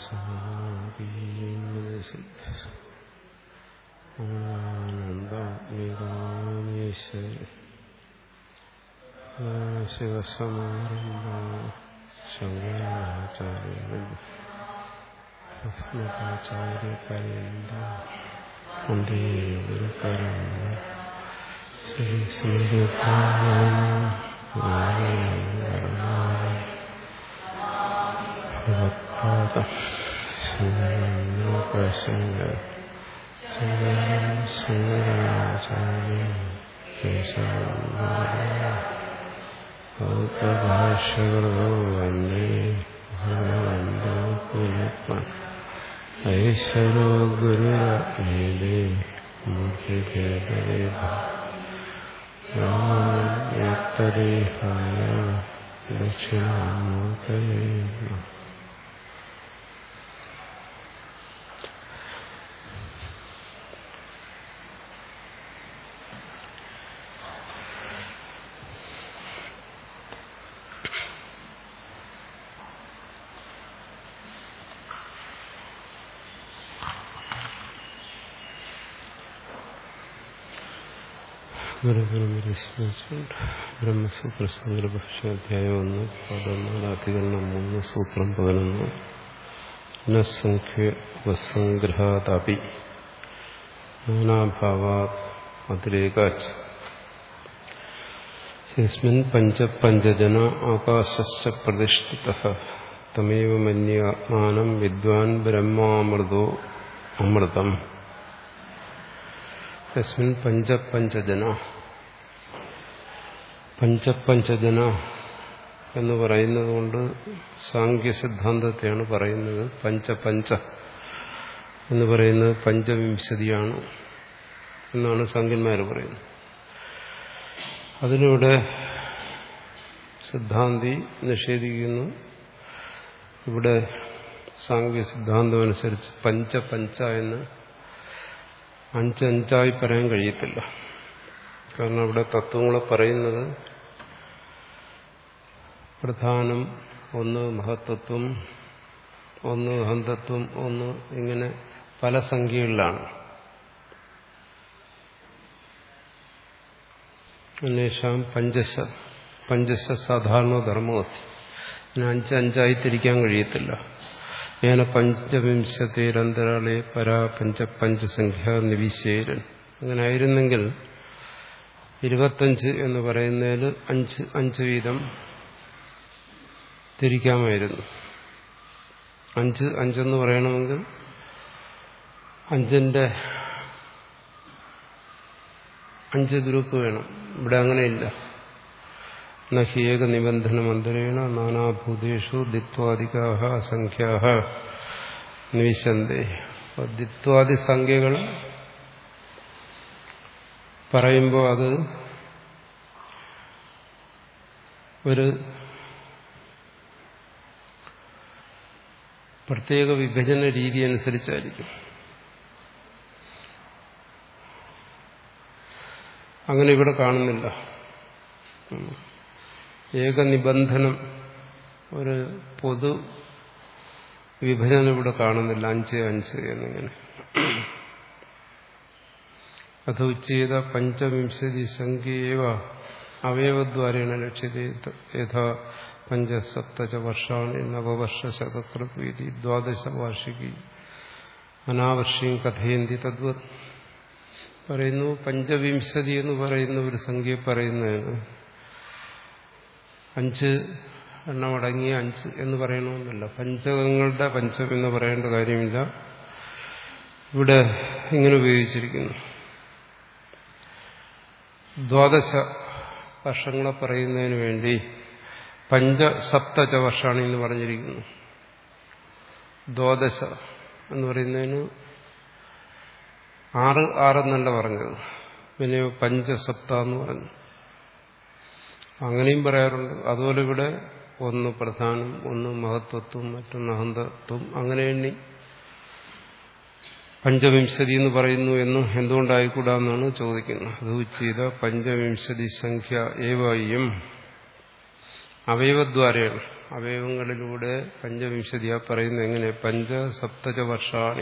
ആനന്ദീകാമേശ്വരി ശിവസമാരംഭ ശങ്കരാചാര്യ ഭസ്മകാചാര്യപര്യന്ത വന്ദേ ഗുരുപരമ്പ ശ്രീ ഭഗവത്പാദ ശങ്കര ശങ്കരാചാര്യ ഭാഷകളോ വന്ദേ ഭഗവന്തോ പുനഃ ഐശ്വരോ ഗുരുരേ മുഖ്യദേഹായ ദക്ഷിണാമൂർത്തയേ ഗുരുപരമ്പര സ്മരിച്ചുകൊണ്ട് ബ്രഹ്മസൂത്ര സംഗ്രഭാഷ്യാധ്യായം ഒന്ന് പതിനാല് അധികരണം മൂന്ന് സൂത്രം പതിനൊന്ന് നസംഖ്യ ഉപസംഗ്രഹാദപി നാനാഭാവാത് അതിരേകാച്ച് യസ്മിൻ പഞ്ചപഞ്ചജന ആകാശശ്ച പ്രതിഷ്ഠിത തമേവ മന്യാത്മാനം വിദ്വാൻ ബ്രഹ്മാമൃതോ അമൃതം യസ്മിൻ പഞ്ചപഞ്ചജന പഞ്ചപഞ്ചജന എന്ന് പറയുന്നത് കൊണ്ട് സാങ്ക്യ സിദ്ധാന്തത്തെയാണ് പറയുന്നത് പഞ്ചപഞ്ച എന്ന് പറയുന്നത് പഞ്ചവിംശതിയാണ് എന്നാണ് സാങ്കന്മാർ പറയുന്നത് അതിലൂടെ സിദ്ധാന്തി നിഷേധിക്കുന്നു ഇവിടെ സാങ്ക്യ സിദ്ധാന്തം അനുസരിച്ച് പഞ്ചപഞ്ച എന്ന് അഞ്ചഞ്ചായി പറയാൻ കഴിയത്തില്ല കാരണം അവിടെ തത്വങ്ങളെ പറയുന്നത് പ്രധാനം ഒന്ന് മഹത്തത്വം ഒന്ന് ഹന്തത്വം ഒന്ന് ഇങ്ങനെ പല സംഖ്യകളിലാണ് അന്വേഷാം പഞ്ചശ പഞ്ചശ സാധാരണ ധർമ്മവസ്തി ഇതിനെ അഞ്ചഞ്ചായി തിരിക്കാൻ കഴിയത്തില്ല ഏന പഞ്ചവിംശതിരന്തരാളെ പരാ പഞ്ച പഞ്ചസംഖ്യ നിവിശേരൻ അങ്ങനെ ആയിരുന്നെങ്കിൽ ഇരുപത്തഞ്ച് എന്ന് പറയുന്നതിൽ അഞ്ച് അഞ്ച് വീതം തിരിക്കാമായിരുന്നു അഞ്ച് അഞ്ചെന്ന് പറയണമെങ്കിൽ അഞ്ചിന്റെ അഞ്ച് ഗ്രൂപ്പ് വേണം ഇവിടെ അങ്ങനെയില്ല നഹി ഏക നിബന്ധന മന്ദിരേണ നാനാഭൂതേഷു ദിത്വാദികാഹ അസംഖ്യാഹ നിവിശന്തേ ദിത്വാദി സംഖ്യകൾ പറയുമ്പോൾ അത് ഒരു പ്രത്യേക വിഭജന രീതി അനുസരിച്ചായിരിക്കും അങ്ങനെ ഇവിടെ കാണുന്നില്ല ഏകനിബന്ധനം ഒരു പൊതു വിഭജനം ഇവിടെ കാണുന്നില്ല അഞ്ച് അഞ്ച് എന്നിങ്ങനെ അത് ഉച്ചേത പഞ്ചവിംശതി സംഖ്യവ അവയവദ്വാരേണ ലക്ഷ്യത്തെ യഥാ പഞ്ചസപ്തച വർഷാണി നവവർഷ ശതകൃതി ദ്വാദശ വാർഷികി അനാവർഷിയും കഥയന്തി തദ്വത് പറയുന്നു പഞ്ചവിംശതി എന്ന് പറയുന്ന ഒരു സംഖ്യ പറയുന്നതിന് അഞ്ച് എണ്ണമടങ്ങിയ അഞ്ച് എന്ന് പറയണമെന്നില്ല പഞ്ചകങ്ങളുടെ പഞ്ചം എന്ന് പറയേണ്ട കാര്യമില്ല ഇവിടെ ഇങ്ങനെ ഉപയോഗിച്ചിരിക്കുന്നു ദ്വാദശ വർഷങ്ങളെ പറയുന്നതിന് വേണ്ടി പഞ്ചസപ്തച വർഷമാണ് എന്ന് പറഞ്ഞിരിക്കുന്നു ദ്വാദശ എന്ന് പറയുന്നതിന് ആറ് ആറെന്നല്ല പറഞ്ഞത് പിന്നെ പഞ്ചസപ്ത എന്ന് പറഞ്ഞു അങ്ങനെയും പറയാറുണ്ട് അതുപോലെ ഇവിടെ ഒന്ന് പ്രധാനം ഒന്ന് മഹത്വത്വം മറ്റൊന്ന് അഹന്തത്വം അങ്ങനെ എണ്ണി പഞ്ചവിംശതി എന്ന് പറയുന്നു എന്നും എന്തുകൊണ്ടായിക്കൂടാന്നാണ് ചോദിക്കുന്നത് അത് ചെയ്ത പഞ്ചവിംശതി സംഖ്യ ഏവയും അവയവദ്വാരയാണ് അവയവങ്ങളിലൂടെ പഞ്ചവിംശതിയാ പറയുന്നത് എങ്ങനെ പഞ്ചസപ്തജ വർഷാണി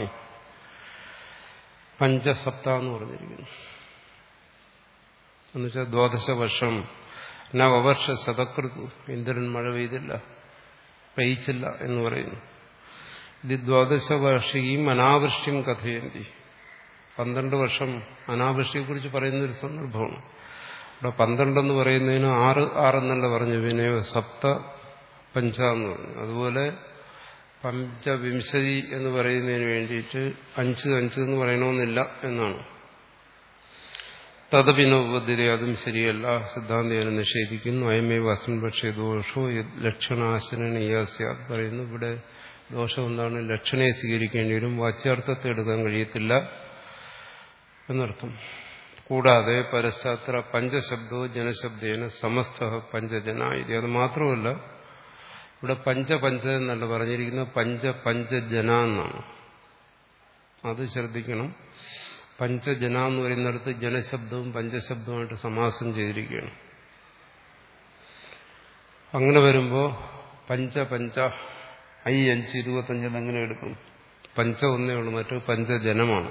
പഞ്ചസപ്ത എന്ന് പറഞ്ഞിരിക്കുന്നു എന്നുവെച്ചാൽ ദ്വാദശ വർഷം നവവർഷ ശതകൃതു ഇന്ദ്രൻ മഴ പെയ്തില്ല പെയ്ച്ചില്ല എന്ന് പറയുന്നു ഇത് ദ്വാദശ വർഷിയും അനാവൃഷ്ടിയും കഥയന്തി പന്ത്രണ്ട് വർഷം അനാവൃഷ്ടിയെക്കുറിച്ച് പറയുന്ന ഒരു സന്ദർഭമാണ് ഇവിടെ പന്ത്രണ്ടെന്ന് പറയുന്നതിന് ആറ് ആറെന്നല്ല പറഞ്ഞു പിന്നെ സപ്ത പഞ്ച എന്ന് പറഞ്ഞു അതുപോലെ പഞ്ചവിംശതി എന്ന് പറയുന്നതിന് വേണ്ടിയിട്ട് അഞ്ച് അഞ്ച് എന്ന് പറയണമെന്നില്ല എന്നാണ് തദപിനോപദ്ധ്യത അതും ശരിയല്ല സിദ്ധാന്തം നിഷേധിക്കുന്നു അയമേ വസൻ പക്ഷേ ദോഷോ ലക്ഷണാശനീയാസ്യാത് പറയുന്നു ഇവിടെ ദോഷം എന്താണ് ലക്ഷണയെ സ്വീകരിക്കേണ്ടി വരും വാച്യാർത്ഥത്തെ എടുക്കാൻ കഴിയത്തില്ല എന്നർത്ഥം കൂടാതെ പരശാസ്ത്ര പഞ്ചശബ്ദോ ജനശബ്ദേന സമസ്ത പഞ്ചജന ഇത് അത് മാത്രമല്ല ഇവിടെ പഞ്ചപഞ്ച എന്നല്ല പറഞ്ഞിരിക്കുന്നത് പഞ്ച പഞ്ചജന എന്നാണ് അത് ശ്രദ്ധിക്കണം പഞ്ചജന എന്ന് പറയുന്നിടത്ത് ജനശബ്ദവും പഞ്ചശബ്ദവുമായിട്ട് സമാസം ചെയ്തിരിക്കുകയാണ് അങ്ങനെ വരുമ്പോൾ പഞ്ച പഞ്ച ഐ അഞ്ച് ഇരുപത്തഞ്ചെന്ന് എങ്ങനെ എടുക്കും പഞ്ച ഒന്നേ ഉള്ളൂ മറ്റു പഞ്ചജനമാണ്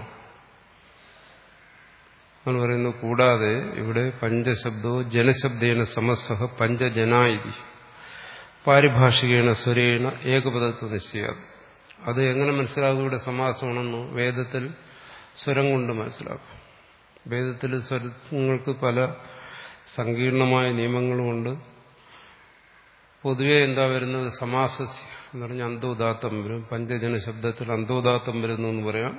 എന്ന് പറയുന്നു കൂടാതെ ഇവിടെ പഞ്ചശബ്ദവും ജനശബ്ദേന സമസ്ത പഞ്ചജനായി പാരിഭാഷികേണ സ്വരേണ ഏകപദത്വ നിശ്ചയം അത് എങ്ങനെ മനസ്സിലാകും ഇവിടെ സമാസമാണെന്നു വേദത്തിൽ സ്വരം കൊണ്ട് മനസ്സിലാക്കും വേദത്തിൽ സ്വരങ്ങൾക്ക് പല സങ്കീർണമായ നിയമങ്ങളുമുണ്ട് പൊതുവെ എന്താ വരുന്നത് സമാസസ്യ എന്ന് പറഞ്ഞാൽ അന്തോദാത്തം വരും പഞ്ചജന ശബ്ദത്തിൽ അന്തോദാത്തം വരുന്നു എന്ന് പറയാം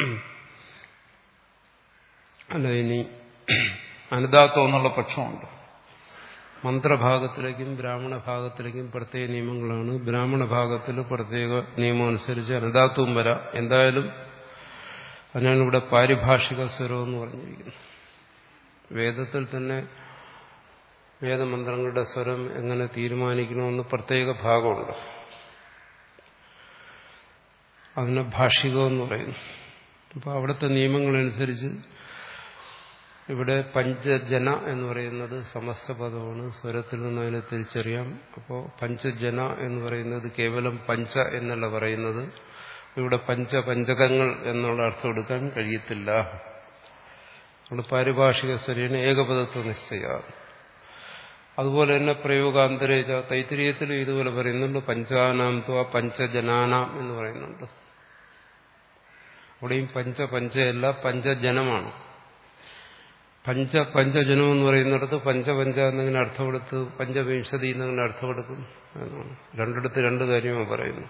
അല്ല ഇനി അനുദാത്തം എന്നുള്ള പക്ഷമുണ്ട് മന്ത്രഭാഗത്തിലേക്കും ബ്രാഹ്മണ ഭാഗത്തിലേക്കും പ്രത്യേക നിയമങ്ങളാണ് ബ്രാഹ്മണ ഭാഗത്തിൽ പ്രത്യേക നിയമം അനുസരിച്ച് അനുദാത്തവും വരാം എന്തായാലും അതിനാണ് ഇവിടെ പാരിഭാഷിക സ്വരം എന്ന് പറഞ്ഞിരിക്കുന്നത് വേദത്തിൽ തന്നെ വേദമന്ത്രങ്ങളുടെ സ്വരം എങ്ങനെ തീരുമാനിക്കണമെന്ന് പ്രത്യേക ഭാഗമുണ്ട് അതിനെ ഭാഷികം എന്ന് പറയുന്നു അപ്പോൾ അവിടുത്തെ നിയമങ്ങളനുസരിച്ച് ഇവിടെ പഞ്ചജന എന്ന് പറയുന്നത് സമസ്ത പദമാണ് സ്വരത്തിൽ നിന്ന് അതിനെ തിരിച്ചറിയാം അപ്പോൾ പഞ്ചജന എന്ന് പറയുന്നത് കേവലം പഞ്ച എന്നല്ല പറയുന്നത് ഇവിടെ പഞ്ച പഞ്ചകങ്ങൾ എന്നുള്ള അർത്ഥം എടുക്കാൻ കഴിയത്തില്ല അവിടെ പാരിഭാഷിക സ്വരീന ഏകപദത്വ നിശ്ചയ അതുപോലെ തന്നെ പ്രയോഗാന്തരേജ തൈത്തിരീയത്തിലും ഇതുപോലെ പറയുന്നുണ്ട് പഞ്ചാനാം ത്വ പഞ്ചജനാനാം എന്ന് പറയുന്നുണ്ട് അവിടെയും പഞ്ച പഞ്ചയല്ല പഞ്ചജനമാണ് പഞ്ച പഞ്ചജനം എന്ന് പറയുന്നിടത്ത് പഞ്ചപഞ്ച എന്നിങ്ങനെ അർത്ഥമെടുത്ത് പഞ്ചവിംശതി എന്നിങ്ങനെ അർത്ഥമെടുക്കും എന്നാണ് രണ്ടിടത്ത് രണ്ട് കാര്യമാണ് പറയുന്നു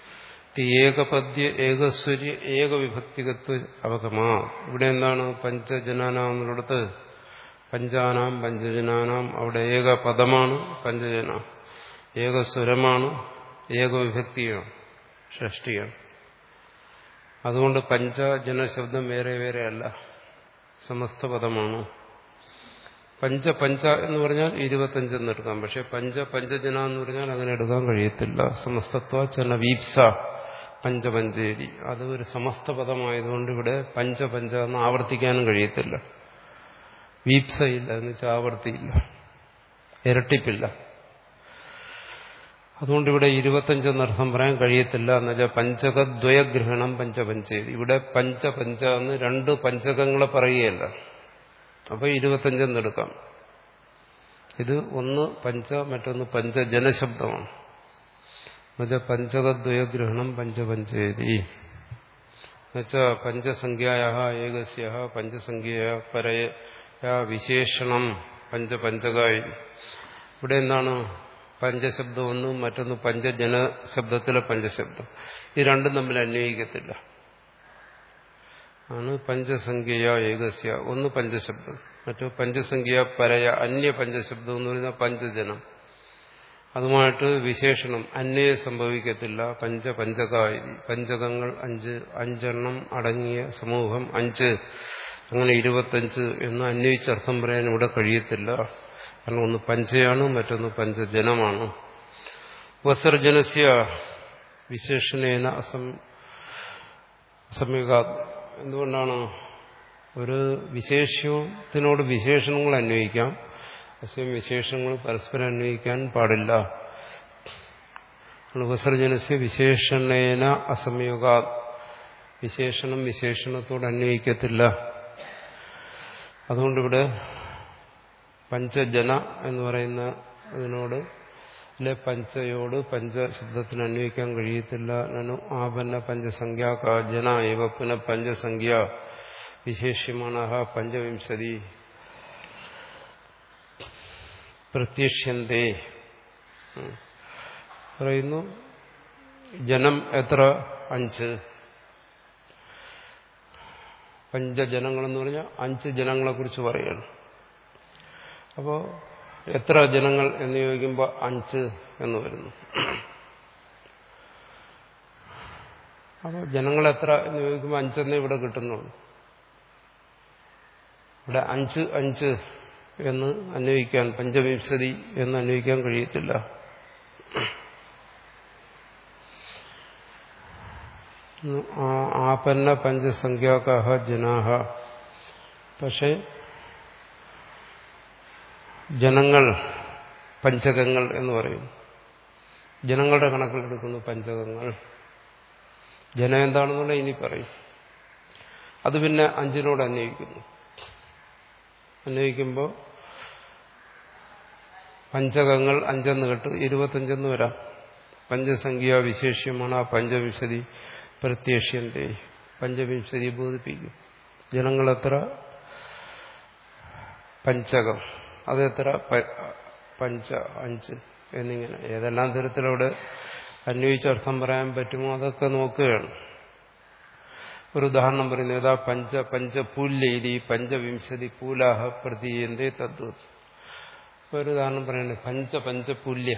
ഏകപദ്യ ഏകസ്വര്യ ഏകവിഭക്തികത്വ അവഗമാ ഇവിടെ എന്താണ് പഞ്ചജനാനാം എന്നുള്ളിടത്ത് പഞ്ചാനാം പഞ്ചജനാനാം അവിടെ ഏക പദമാണ് പഞ്ചജന ഏകസ്വരമാണ് ഏകവിഭക്തിയാണ് ഷഷ്ടിയാണ് അതുകൊണ്ട് പഞ്ചജനശബ്ദം വേറെ വേറെ അല്ല സമസ്ത പദമാണ് പഞ്ച പഞ്ച എന്ന് പറഞ്ഞാൽ ഇരുപത്തഞ്ചെന്ന് എടുക്കാം പക്ഷെ പഞ്ച പഞ്ചജന എന്ന് പറഞ്ഞാൽ അങ്ങനെ എടുക്കാൻ കഴിയത്തില്ല സമസ്തത്വ ചന വീപ്സ പഞ്ചപഞ്ചേരി അത് ഒരു സമസ്ത പദമായതുകൊണ്ട് ഇവിടെ പഞ്ചപഞ്ച എന്ന് ആവർത്തിക്കാനും കഴിയത്തില്ല വീപ്സയില്ല എന്ന് വെച്ചാൽ ആവർത്തിയില്ല ഇരട്ടിപ്പില്ല അതുകൊണ്ട് ഇവിടെ ഇരുപത്തഞ്ചെന്നർത്ഥം പറയാൻ കഴിയത്തില്ല എന്ന് വെച്ചാൽ പഞ്ചകദ്വയഗ്രഹണം പഞ്ചപഞ്ചേരി ഇവിടെ പഞ്ചപഞ്ച എന്ന് രണ്ട് പഞ്ചകങ്ങളെ പറയുകയല്ല അപ്പൊ ഇരുപത്തഞ്ചെന്നെടുക്കാം ഇത് ഒന്ന് പഞ്ച മറ്റൊന്ന് പഞ്ചജനശബ്ദമാണ് എന്നുവെച്ചാൽ പഞ്ചകദ്വയഗ്രഹണം പഞ്ചപഞ്ചേരി എന്നുവെച്ചാൽ പഞ്ചസംഖ്യായ ഏകസ്യ പഞ്ചസംഖ്യയ പരയ വിശേഷണം പഞ്ചപഞ്ചകായി ഇവിടെ എന്താണ് പഞ്ചശബ്ദം ഒന്നും മറ്റൊന്ന് പഞ്ചജന ശബ്ദത്തിലെ പഞ്ചശബ്ദം ഇത് രണ്ടും തമ്മിൽ അന്വയിക്കത്തില്ല ആണ് പഞ്ചസംഖ്യ ഏകസ്യ ഒന്ന് പഞ്ചശബ്ദം മറ്റു പഞ്ചസംഖ്യ പരയ അന്യ പഞ്ചശബ്ദം എന്ന് പറയുന്ന പഞ്ചജനം അതുമായിട്ട് വിശേഷണം അന്വയ സംഭവിക്കത്തില്ല പഞ്ച പഞ്ചകായി പഞ്ചകങ്ങൾ അഞ്ച് അഞ്ചെണ്ണം അടങ്ങിയ സമൂഹം അഞ്ച് അങ്ങനെ ഇരുപത്തഞ്ച് എന്ന് അന്വയിച്ചർത്ഥം പറയാൻ ഇവിടെ കഴിയത്തില്ല കാരണം ഒന്ന് പഞ്ചയാണ് മറ്റൊന്ന് പഞ്ചജനമാണ് വസർജനസ്യ വിശേഷണേന അസം അസമ്യക എന്തുകൊണ്ടാണ് ഒരു വിശേഷത്തിനോട് വിശേഷണങ്ങൾ അന്വയിക്കാം പക്ഷേ വിശേഷങ്ങൾ പരസ്പരം അന്വയിക്കാൻ പാടില്ല ഉപസർജനസ്യ വിശേഷണേന അസംയോഗ വിശേഷണം വിശേഷണത്തോട് അന്വയിക്കത്തില്ല അതുകൊണ്ടിവിടെ പഞ്ചജന എന്ന് പറയുന്ന അതിനോട് അല്ലെ പഞ്ചയോട് പഞ്ചശബ്ദത്തിന് അന്വയിക്കാൻ കഴിയത്തില്ല നനു ആപന്ന പഞ്ചസംഖ്യാക ജന ഇവ പുനഃ പഞ്ചസംഖ്യ വിശേഷ്യമാണ് പഞ്ചവിംശതി പ്രത്യക്ഷ്യന്തേ പറയുന്നു ജനം എത്ര അഞ്ച് പഞ്ചജനങ്ങളെന്ന് പറഞ്ഞാൽ അഞ്ച് ജനങ്ങളെക്കുറിച്ച് പറയുകയാണ് അപ്പോൾ എത്ര ജനങ്ങൾ എന്ന് ചോദിക്കുമ്പോൾ അഞ്ച് എന്ന് വരുന്നു അപ്പോൾ ജനങ്ങൾ എത്ര എന്ന് ചോദിക്കുമ്പോൾ അഞ്ചെന്നേ ഇവിടെ കിട്ടുന്നുള്ളൂ ഇവിടെ അഞ്ച് അഞ്ച് എന്ന് അന്വയിക്കാൻ പഞ്ചവിംശതി എന്ന് അന്വയിക്കാൻ കഴിയത്തില്ല ആപന്ന പഞ്ചസംഖ്യാകാഹ ജനാഹ പക്ഷേ ജനങ്ങൾ പഞ്ചകങ്ങൾ എന്ന് പറയും ജനങ്ങളുടെ കണക്കിലെടുക്കുന്നു പഞ്ചകങ്ങൾ ജനം എന്താണെന്നുള്ള ഇനി പറയും അത് പിന്നെ അഞ്ചിനോട് അന്വയിക്കുന്നു അന്വയിക്കുമ്പോൾ പഞ്ചകങ്ങൾ അഞ്ചെന്ന് കേട്ട് ഇരുപത്തഞ്ചെന്ന് വരാം പഞ്ചസംഖ്യ വിശേഷ്യമാണ് ആ പഞ്ചവിംശതി പ്രത്യക്ഷ്യന്റെ പഞ്ചവിംശതി ബോധിപ്പിക്കും ജനങ്ങളെത്ര പഞ്ചകം അതെത്ര പഞ്ച അഞ്ച് എന്നിങ്ങനെ ഏതെല്ലാം തരത്തിലവിടെ അന്വയിച്ച് അർത്ഥം പറയാൻ പറ്റുമോ അതൊക്കെ നോക്കുകയാണ് ഒരു ഉദാഹരണം പറയുന്നത് ഏതാ പഞ്ച പഞ്ചപൂല്യതി പഞ്ചവിംശതി പൂലാഹ പ്രതീയന്തേ തദ്വത് ഒരു ഉദാഹരണം പറയുന്നത് പഞ്ച പഞ്ചപൂല്യ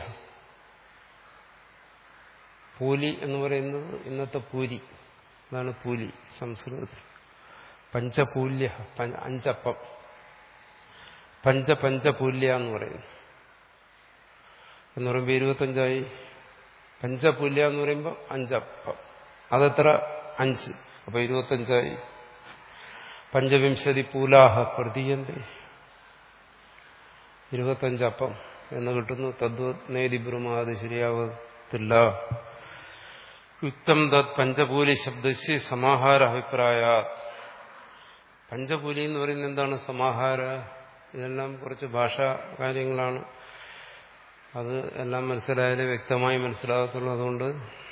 പൂലി എന്ന് പറയുന്നത് ഇന്നത്തെ പൂരി അതാണ് പൂലി സംസ്കൃതത്തിൽ പഞ്ചപൂല്യ അഞ്ചപ്പം പഞ്ച പഞ്ചപൂല്യ എന്ന് പറയുന്നു എന്ന് പറയുമ്പോൾ ഇരുപത്തഞ്ചായി പഞ്ചപൂല്യ എന്ന് പറയുമ്പോൾ അഞ്ചപ്പം അതെത്ര അഞ്ച് അപ്പൊ ഇരുപത്തഞ്ചായി പഞ്ചവിംശതി പൂലാഹ പ്രതീയന്തേ ഇരുപത്തഞ്ചപ്പം എന്ന് കിട്ടുന്നു തദ്വത് നേരിബ്രുമാത് ശരിയാവത്തില്ല യുക്തം തത് പഞ്ചപൂലി ശബ്ദസ്യ സമാഹാര അഭിപ്രായ പഞ്ചപൂലി എന്ന് പറയുന്നത് എന്താണ് സമാഹാര ഇതെല്ലാം കുറച്ച് ഭാഷാ കാര്യങ്ങളാണ് അത് എല്ലാം മനസ്സിലായാലേ വ്യക്തമായി മനസ്സിലാകത്തുള്ളൂ അതുകൊണ്ട്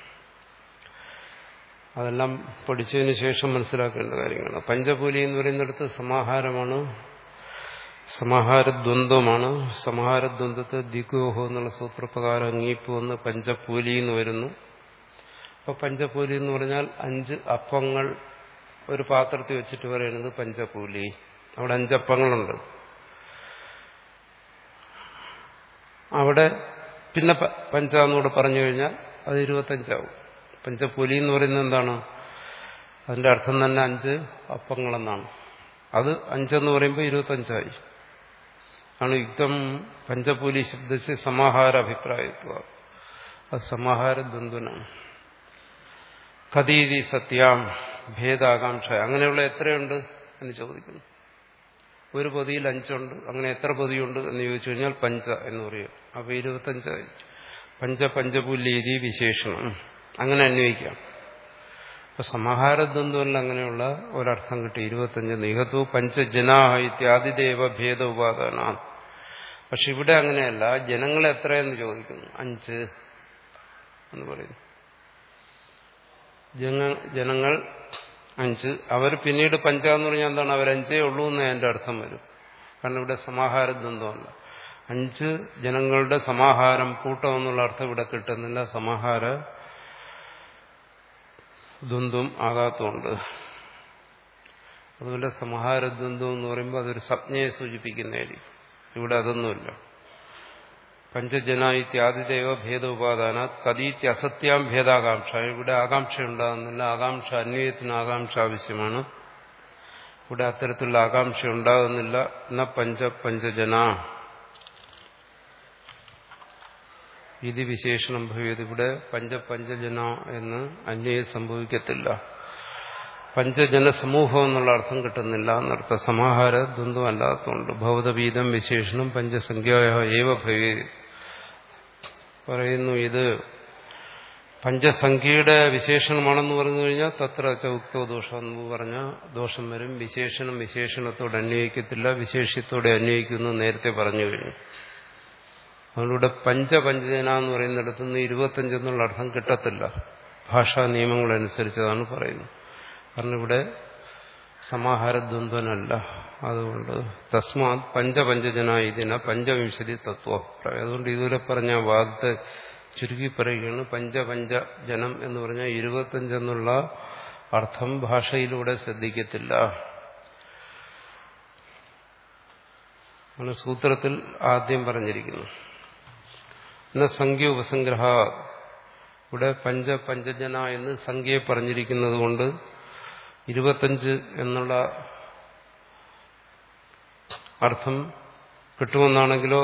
അതെല്ലാം പഠിച്ചതിന് ശേഷം മനസ്സിലാക്കേണ്ട കാര്യങ്ങളാണ് പഞ്ചപൂലി എന്ന് പറയുന്നിടത്ത് സമാഹാരമാണ് സമാഹാരദ്വന്ദ്വമാണ് സമാഹാരദ്വന്ദ്വത്തെ ദിഗോഹോ എന്നുള്ള സൂത്രപ്രകാരം അങ്ങീപ്പ് വന്ന് പഞ്ചപൂലി എന്ന് വരുന്നു അപ്പൊ പഞ്ചപൂലി എന്ന് പറഞ്ഞാൽ അഞ്ച് അപ്പങ്ങൾ ഒരു പാത്രത്തിൽ വെച്ചിട്ട് പറയുന്നത് പഞ്ചപൂലി അവിടെ അഞ്ചപ്പങ്ങളുണ്ട് അവിടെ പിന്നെ പഞ്ചാന്നൂടെ പറഞ്ഞു കഴിഞ്ഞാൽ അത് ഇരുപത്തഞ്ചാവും പഞ്ചപൂലി എന്ന് പറയുന്നത് എന്താണ് അതിന്റെ അർത്ഥം തന്നെ അഞ്ച് അപ്പങ്ങളെന്നാണ് അത് അഞ്ചെന്ന് പറയുമ്പോൾ ഇരുപത്തഞ്ചായി ആണ് യുക്തം പഞ്ചപൂലി ശബ്ദസ് സമാഹാര അഭിപ്രായത്വ അത് സമാഹാര ദ്വന്ദ്വനാണ് കതീതി സത്യാം ഭേദാകാംക്ഷ അങ്ങനെയുള്ള എത്രയുണ്ട് എന്ന് ചോദിക്കുന്നു ഒരു പൊതിയിൽ അഞ്ചുണ്ട് അങ്ങനെ എത്ര പൊതിയുണ്ട് എന്ന് ചോദിച്ചു കഴിഞ്ഞാൽ പഞ്ച എന്ന് പറയും അപ്പൊ ഇരുപത്തഞ്ചായി പഞ്ച പഞ്ചപുല്ലേരി വിശേഷണം അങ്ങനെ അന്വയിക്കാം അപ്പൊ സമാഹാരദ്വന്ദ്വല്ല അങ്ങനെയുള്ള ഒരർത്ഥം കിട്ടി ഇരുപത്തഞ്ച് നിഹത്തു പഞ്ചജനാഹ ഇത്യാദിദേവ ഭേദ ഉപാദാന പക്ഷെ ഇവിടെ അങ്ങനെയല്ല ജനങ്ങൾ എത്രയെന്ന് ചോദിക്കുന്നു അഞ്ച് എന്ന് പറയുന്നു ജനങ്ങൾ അഞ്ച് അവർ പിന്നീട് പഞ്ച എന്ന് പറഞ്ഞാൽ എന്താണ് അവർ അഞ്ചേ ഉള്ളൂ എന്ന് എന്റെ അർത്ഥം വരും കാരണം ഇവിടെ സമാഹാരദ്വന്ദ്വമല്ല അഞ്ച് ജനങ്ങളുടെ സമാഹാരം കൂട്ടം എന്നുള്ള അർത്ഥം ഇവിടെ കിട്ടുന്നില്ല സമാഹാര ദ്വന്ദ്വം ആകാത്തതുകൊണ്ട് അതുപോലെ സമാഹാരദ്വന്ദ്വം എന്ന് പറയുമ്പോൾ അതൊരു സംജ്ഞയെ സൂചിപ്പിക്കുന്നതായിരിക്കും ഇവിടെ അതൊന്നുമില്ല പഞ്ചജനായിത്യാദിദേവ ഭേദോപാദാന കതീത്യ അസത്യാം ഭേദാകാംക്ഷ ഇവിടെ ആകാംക്ഷ ഉണ്ടാകുന്നില്ല ആകാംക്ഷ അന്വയത്തിന് ആകാംക്ഷ ആവശ്യമാണ് ഇവിടെ അത്തരത്തിലുള്ള ആകാംക്ഷ ഉണ്ടാകുന്നില്ല എന്ന പഞ്ച പഞ്ചജന ഇത് വിശേഷണം ഭവിയത് ഇവിടെ പഞ്ചപഞ്ചജന എന്ന് അന്വയം സംഭവിക്കത്തില്ല പഞ്ചജന സമൂഹം എന്നുള്ള അർത്ഥം കിട്ടുന്നില്ല എന്നർത്ഥം സമാഹാര ദ്വന്ദ്വം അല്ലാത്തതുകൊണ്ട് ഭൗതവീതം വിശേഷണം പഞ്ചസംഖ്യ ഏവ ഭവേ പറയുന്നു ഇത് പഞ്ചസംഖ്യയുടെ വിശേഷണമാണെന്ന് പറഞ്ഞു കഴിഞ്ഞാൽ തത്ര ചൗക്തോ ദോഷം എന്ന് പറഞ്ഞ ദോഷം വരും വിശേഷണം വിശേഷണത്തോടെ അന്വയിക്കത്തില്ല വിശേഷ്യത്തോടെ അന്വയിക്കുന്നു നേരത്തെ പറഞ്ഞു കഴിഞ്ഞു അതുകൊണ്ട് പഞ്ചപഞ്ചജന എന്ന് പറയുന്നിടത്തുനിന്ന് ഇരുപത്തഞ്ചെന്നുള്ള അർത്ഥം കിട്ടത്തില്ല ഭാഷാ നിയമങ്ങളനുസരിച്ചതാണ് പറയുന്നത് കാരണം ഇവിടെ സമാഹാരദ്വന്ദ്വനല്ല അതുകൊണ്ട് തസ്മാത് പഞ്ചപഞ്ചജന ഇതിന പഞ്ചവിംശതി തത്വാഭിപ്രായം അതുകൊണ്ട് ഇതുവരെ പറഞ്ഞ വാദത്തെ ചുരുക്കി പറയുകയാണ് പഞ്ചപഞ്ചജനം എന്ന് പറഞ്ഞാൽ ഇരുപത്തഞ്ചെന്നുള്ള അർത്ഥം ഭാഷയിലൂടെ ശ്രദ്ധിക്കത്തില്ല ആണ് സൂത്രത്തിൽ ആദ്യം പറഞ്ഞിരിക്കുന്നു എന്ന സംഖ്യ ഉപസംഗ്രഹ ഇവിടെ പഞ്ച പഞ്ചജന എന്ന് സംഖ്യയെ പറഞ്ഞിരിക്കുന്നത് കൊണ്ട് ഇരുപത്തഞ്ച് എന്നുള്ള അർത്ഥം കിട്ടുമെന്നാണെങ്കിലോ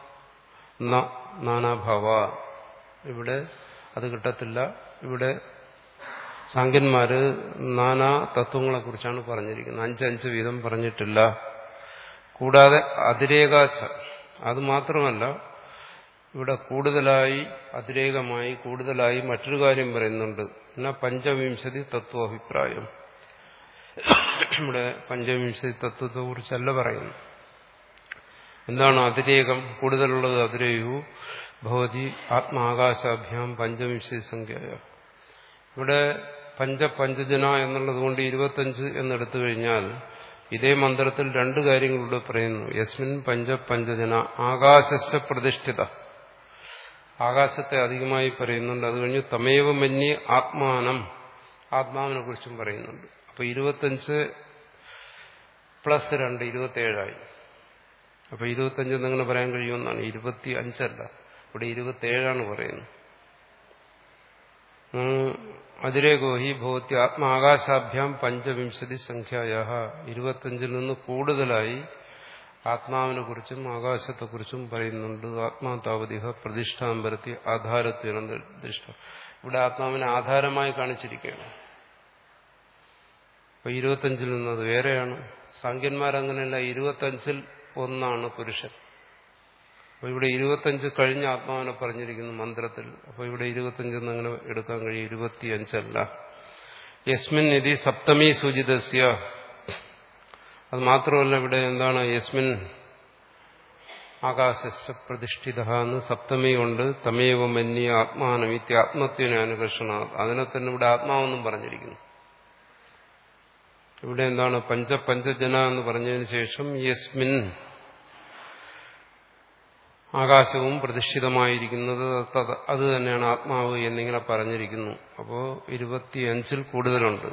നാനാഭാവ ഇവിടെ അത് കിട്ടത്തില്ല ഇവിടെ സാങ്കന്മാര് നാനാ തത്വങ്ങളെക്കുറിച്ചാണ് പറഞ്ഞിരിക്കുന്നത് അഞ്ചഞ്ച് വീതം പറഞ്ഞിട്ടില്ല കൂടാതെ അതിരേകാച്ച അത് മാത്രമല്ല ഇവിടെ കൂടുതലായി അതിരേകമായി കൂടുതലായി മറ്റൊരു കാര്യം പറയുന്നുണ്ട് എന്നാ പഞ്ചവിംശതി തത്വാഭിപ്രായം ഇവിടെ പഞ്ചവിംശതി തത്വത്തെ കുറിച്ചല്ല പറയുന്നു എന്താണ് അതിരേകം കൂടുതലുള്ളത് അതിരേയു ഭവതി ആത്മാകാശാഭ്യാം പഞ്ചവിംശതി സംഖ്യ ഇവിടെ പഞ്ചപഞ്ചജന എന്നുള്ളത് കൊണ്ട് ഇരുപത്തഞ്ച് എന്നെടുത്തു കഴിഞ്ഞാൽ ഇതേ മന്ത്രത്തിൽ രണ്ട് കാര്യങ്ങളിലൂടെ പറയുന്നു യസ്മിൻ പഞ്ചപഞ്ചജന ആകാശസ്യ പ്രതിഷ്ഠിത ആകാശത്തെ അധികമായി പറയുന്നുണ്ട് അത് കഴിഞ്ഞ് തമേവ മന്യ ആത്മാനം ആത്മാവിനെ കുറിച്ചും പറയുന്നുണ്ട് അപ്പൊ ഇരുപത്തഞ്ച് പ്ലസ് രണ്ട് ഇരുപത്തേഴായി അപ്പൊ ഇരുപത്തഞ്ച് എന്നെങ്ങനെ പറയാൻ കഴിയുമെന്നാണ് ഇരുപത്തി അഞ്ചല്ല ഇവിടെ ഇരുപത്തേഴാണ് പറയുന്നത് അതിരേകോഹി ഭവത്തി ആത്മാകാശാഭ്യാം പഞ്ചവിംശതി സംഖ്യായ ഇരുപത്തഞ്ചിൽ നിന്ന് കൂടുതലായി ആത്മാവിനെ കുറിച്ചും ആകാശത്തെക്കുറിച്ചും പറയുന്നുണ്ട് ആത്മാ താവതിഹ പ്രതിഷ്ഠാമ്പരത്തി ആധാരത്വന ദൃഷ്ട ഇവിടെ ആത്മാവിനെ ആധാരമായി കാണിച്ചിരിക്കുകയാണ് അപ്പൊ ഇരുപത്തഞ്ചിൽ നിന്നത് വേറെയാണ് സാങ്കന്മാരങ്ങനെയല്ല ഇരുപത്തഞ്ചിൽ ഒന്നാണ് പുരുഷൻ അപ്പൊ ഇവിടെ ഇരുപത്തഞ്ച് കഴിഞ്ഞ ആത്മാവിനെ പറഞ്ഞിരിക്കുന്നു മന്ത്രത്തിൽ അപ്പൊ ഇവിടെ ഇരുപത്തഞ്ചെന്ന് അങ്ങനെ എടുക്കാൻ കഴിയും ഇരുപത്തിയഞ്ചല്ല യസ്മിൻ നിധി സപ്തമി സൂചിതസ്യ അത് മാത്രമല്ല ഇവിടെ എന്താണ് യസ്മിൻ ആകാശ പ്രതിഷ്ഠിത എന്ന് സപ്തമി കൊണ്ട് തമേവ മന്യ ആത്മാനം ഇത്യാത്മത്വനെ അനുകർഷണ അതിനെ തന്നെ ഇവിടെ ആത്മാവെന്നും പറഞ്ഞിരിക്കുന്നു ഇവിടെ എന്താണ് പഞ്ചപഞ്ചജന എന്ന് പറഞ്ഞതിന് ശേഷം യസ്മിൻ ആകാശവും പ്രതിഷ്ഠിതമായിരിക്കുന്നത് അത് തന്നെയാണ് ആത്മാവ് എന്നിങ്ങനെ പറഞ്ഞിരിക്കുന്നു അപ്പോ ഇരുപത്തിയഞ്ചിൽ കൂടുതലുണ്ട്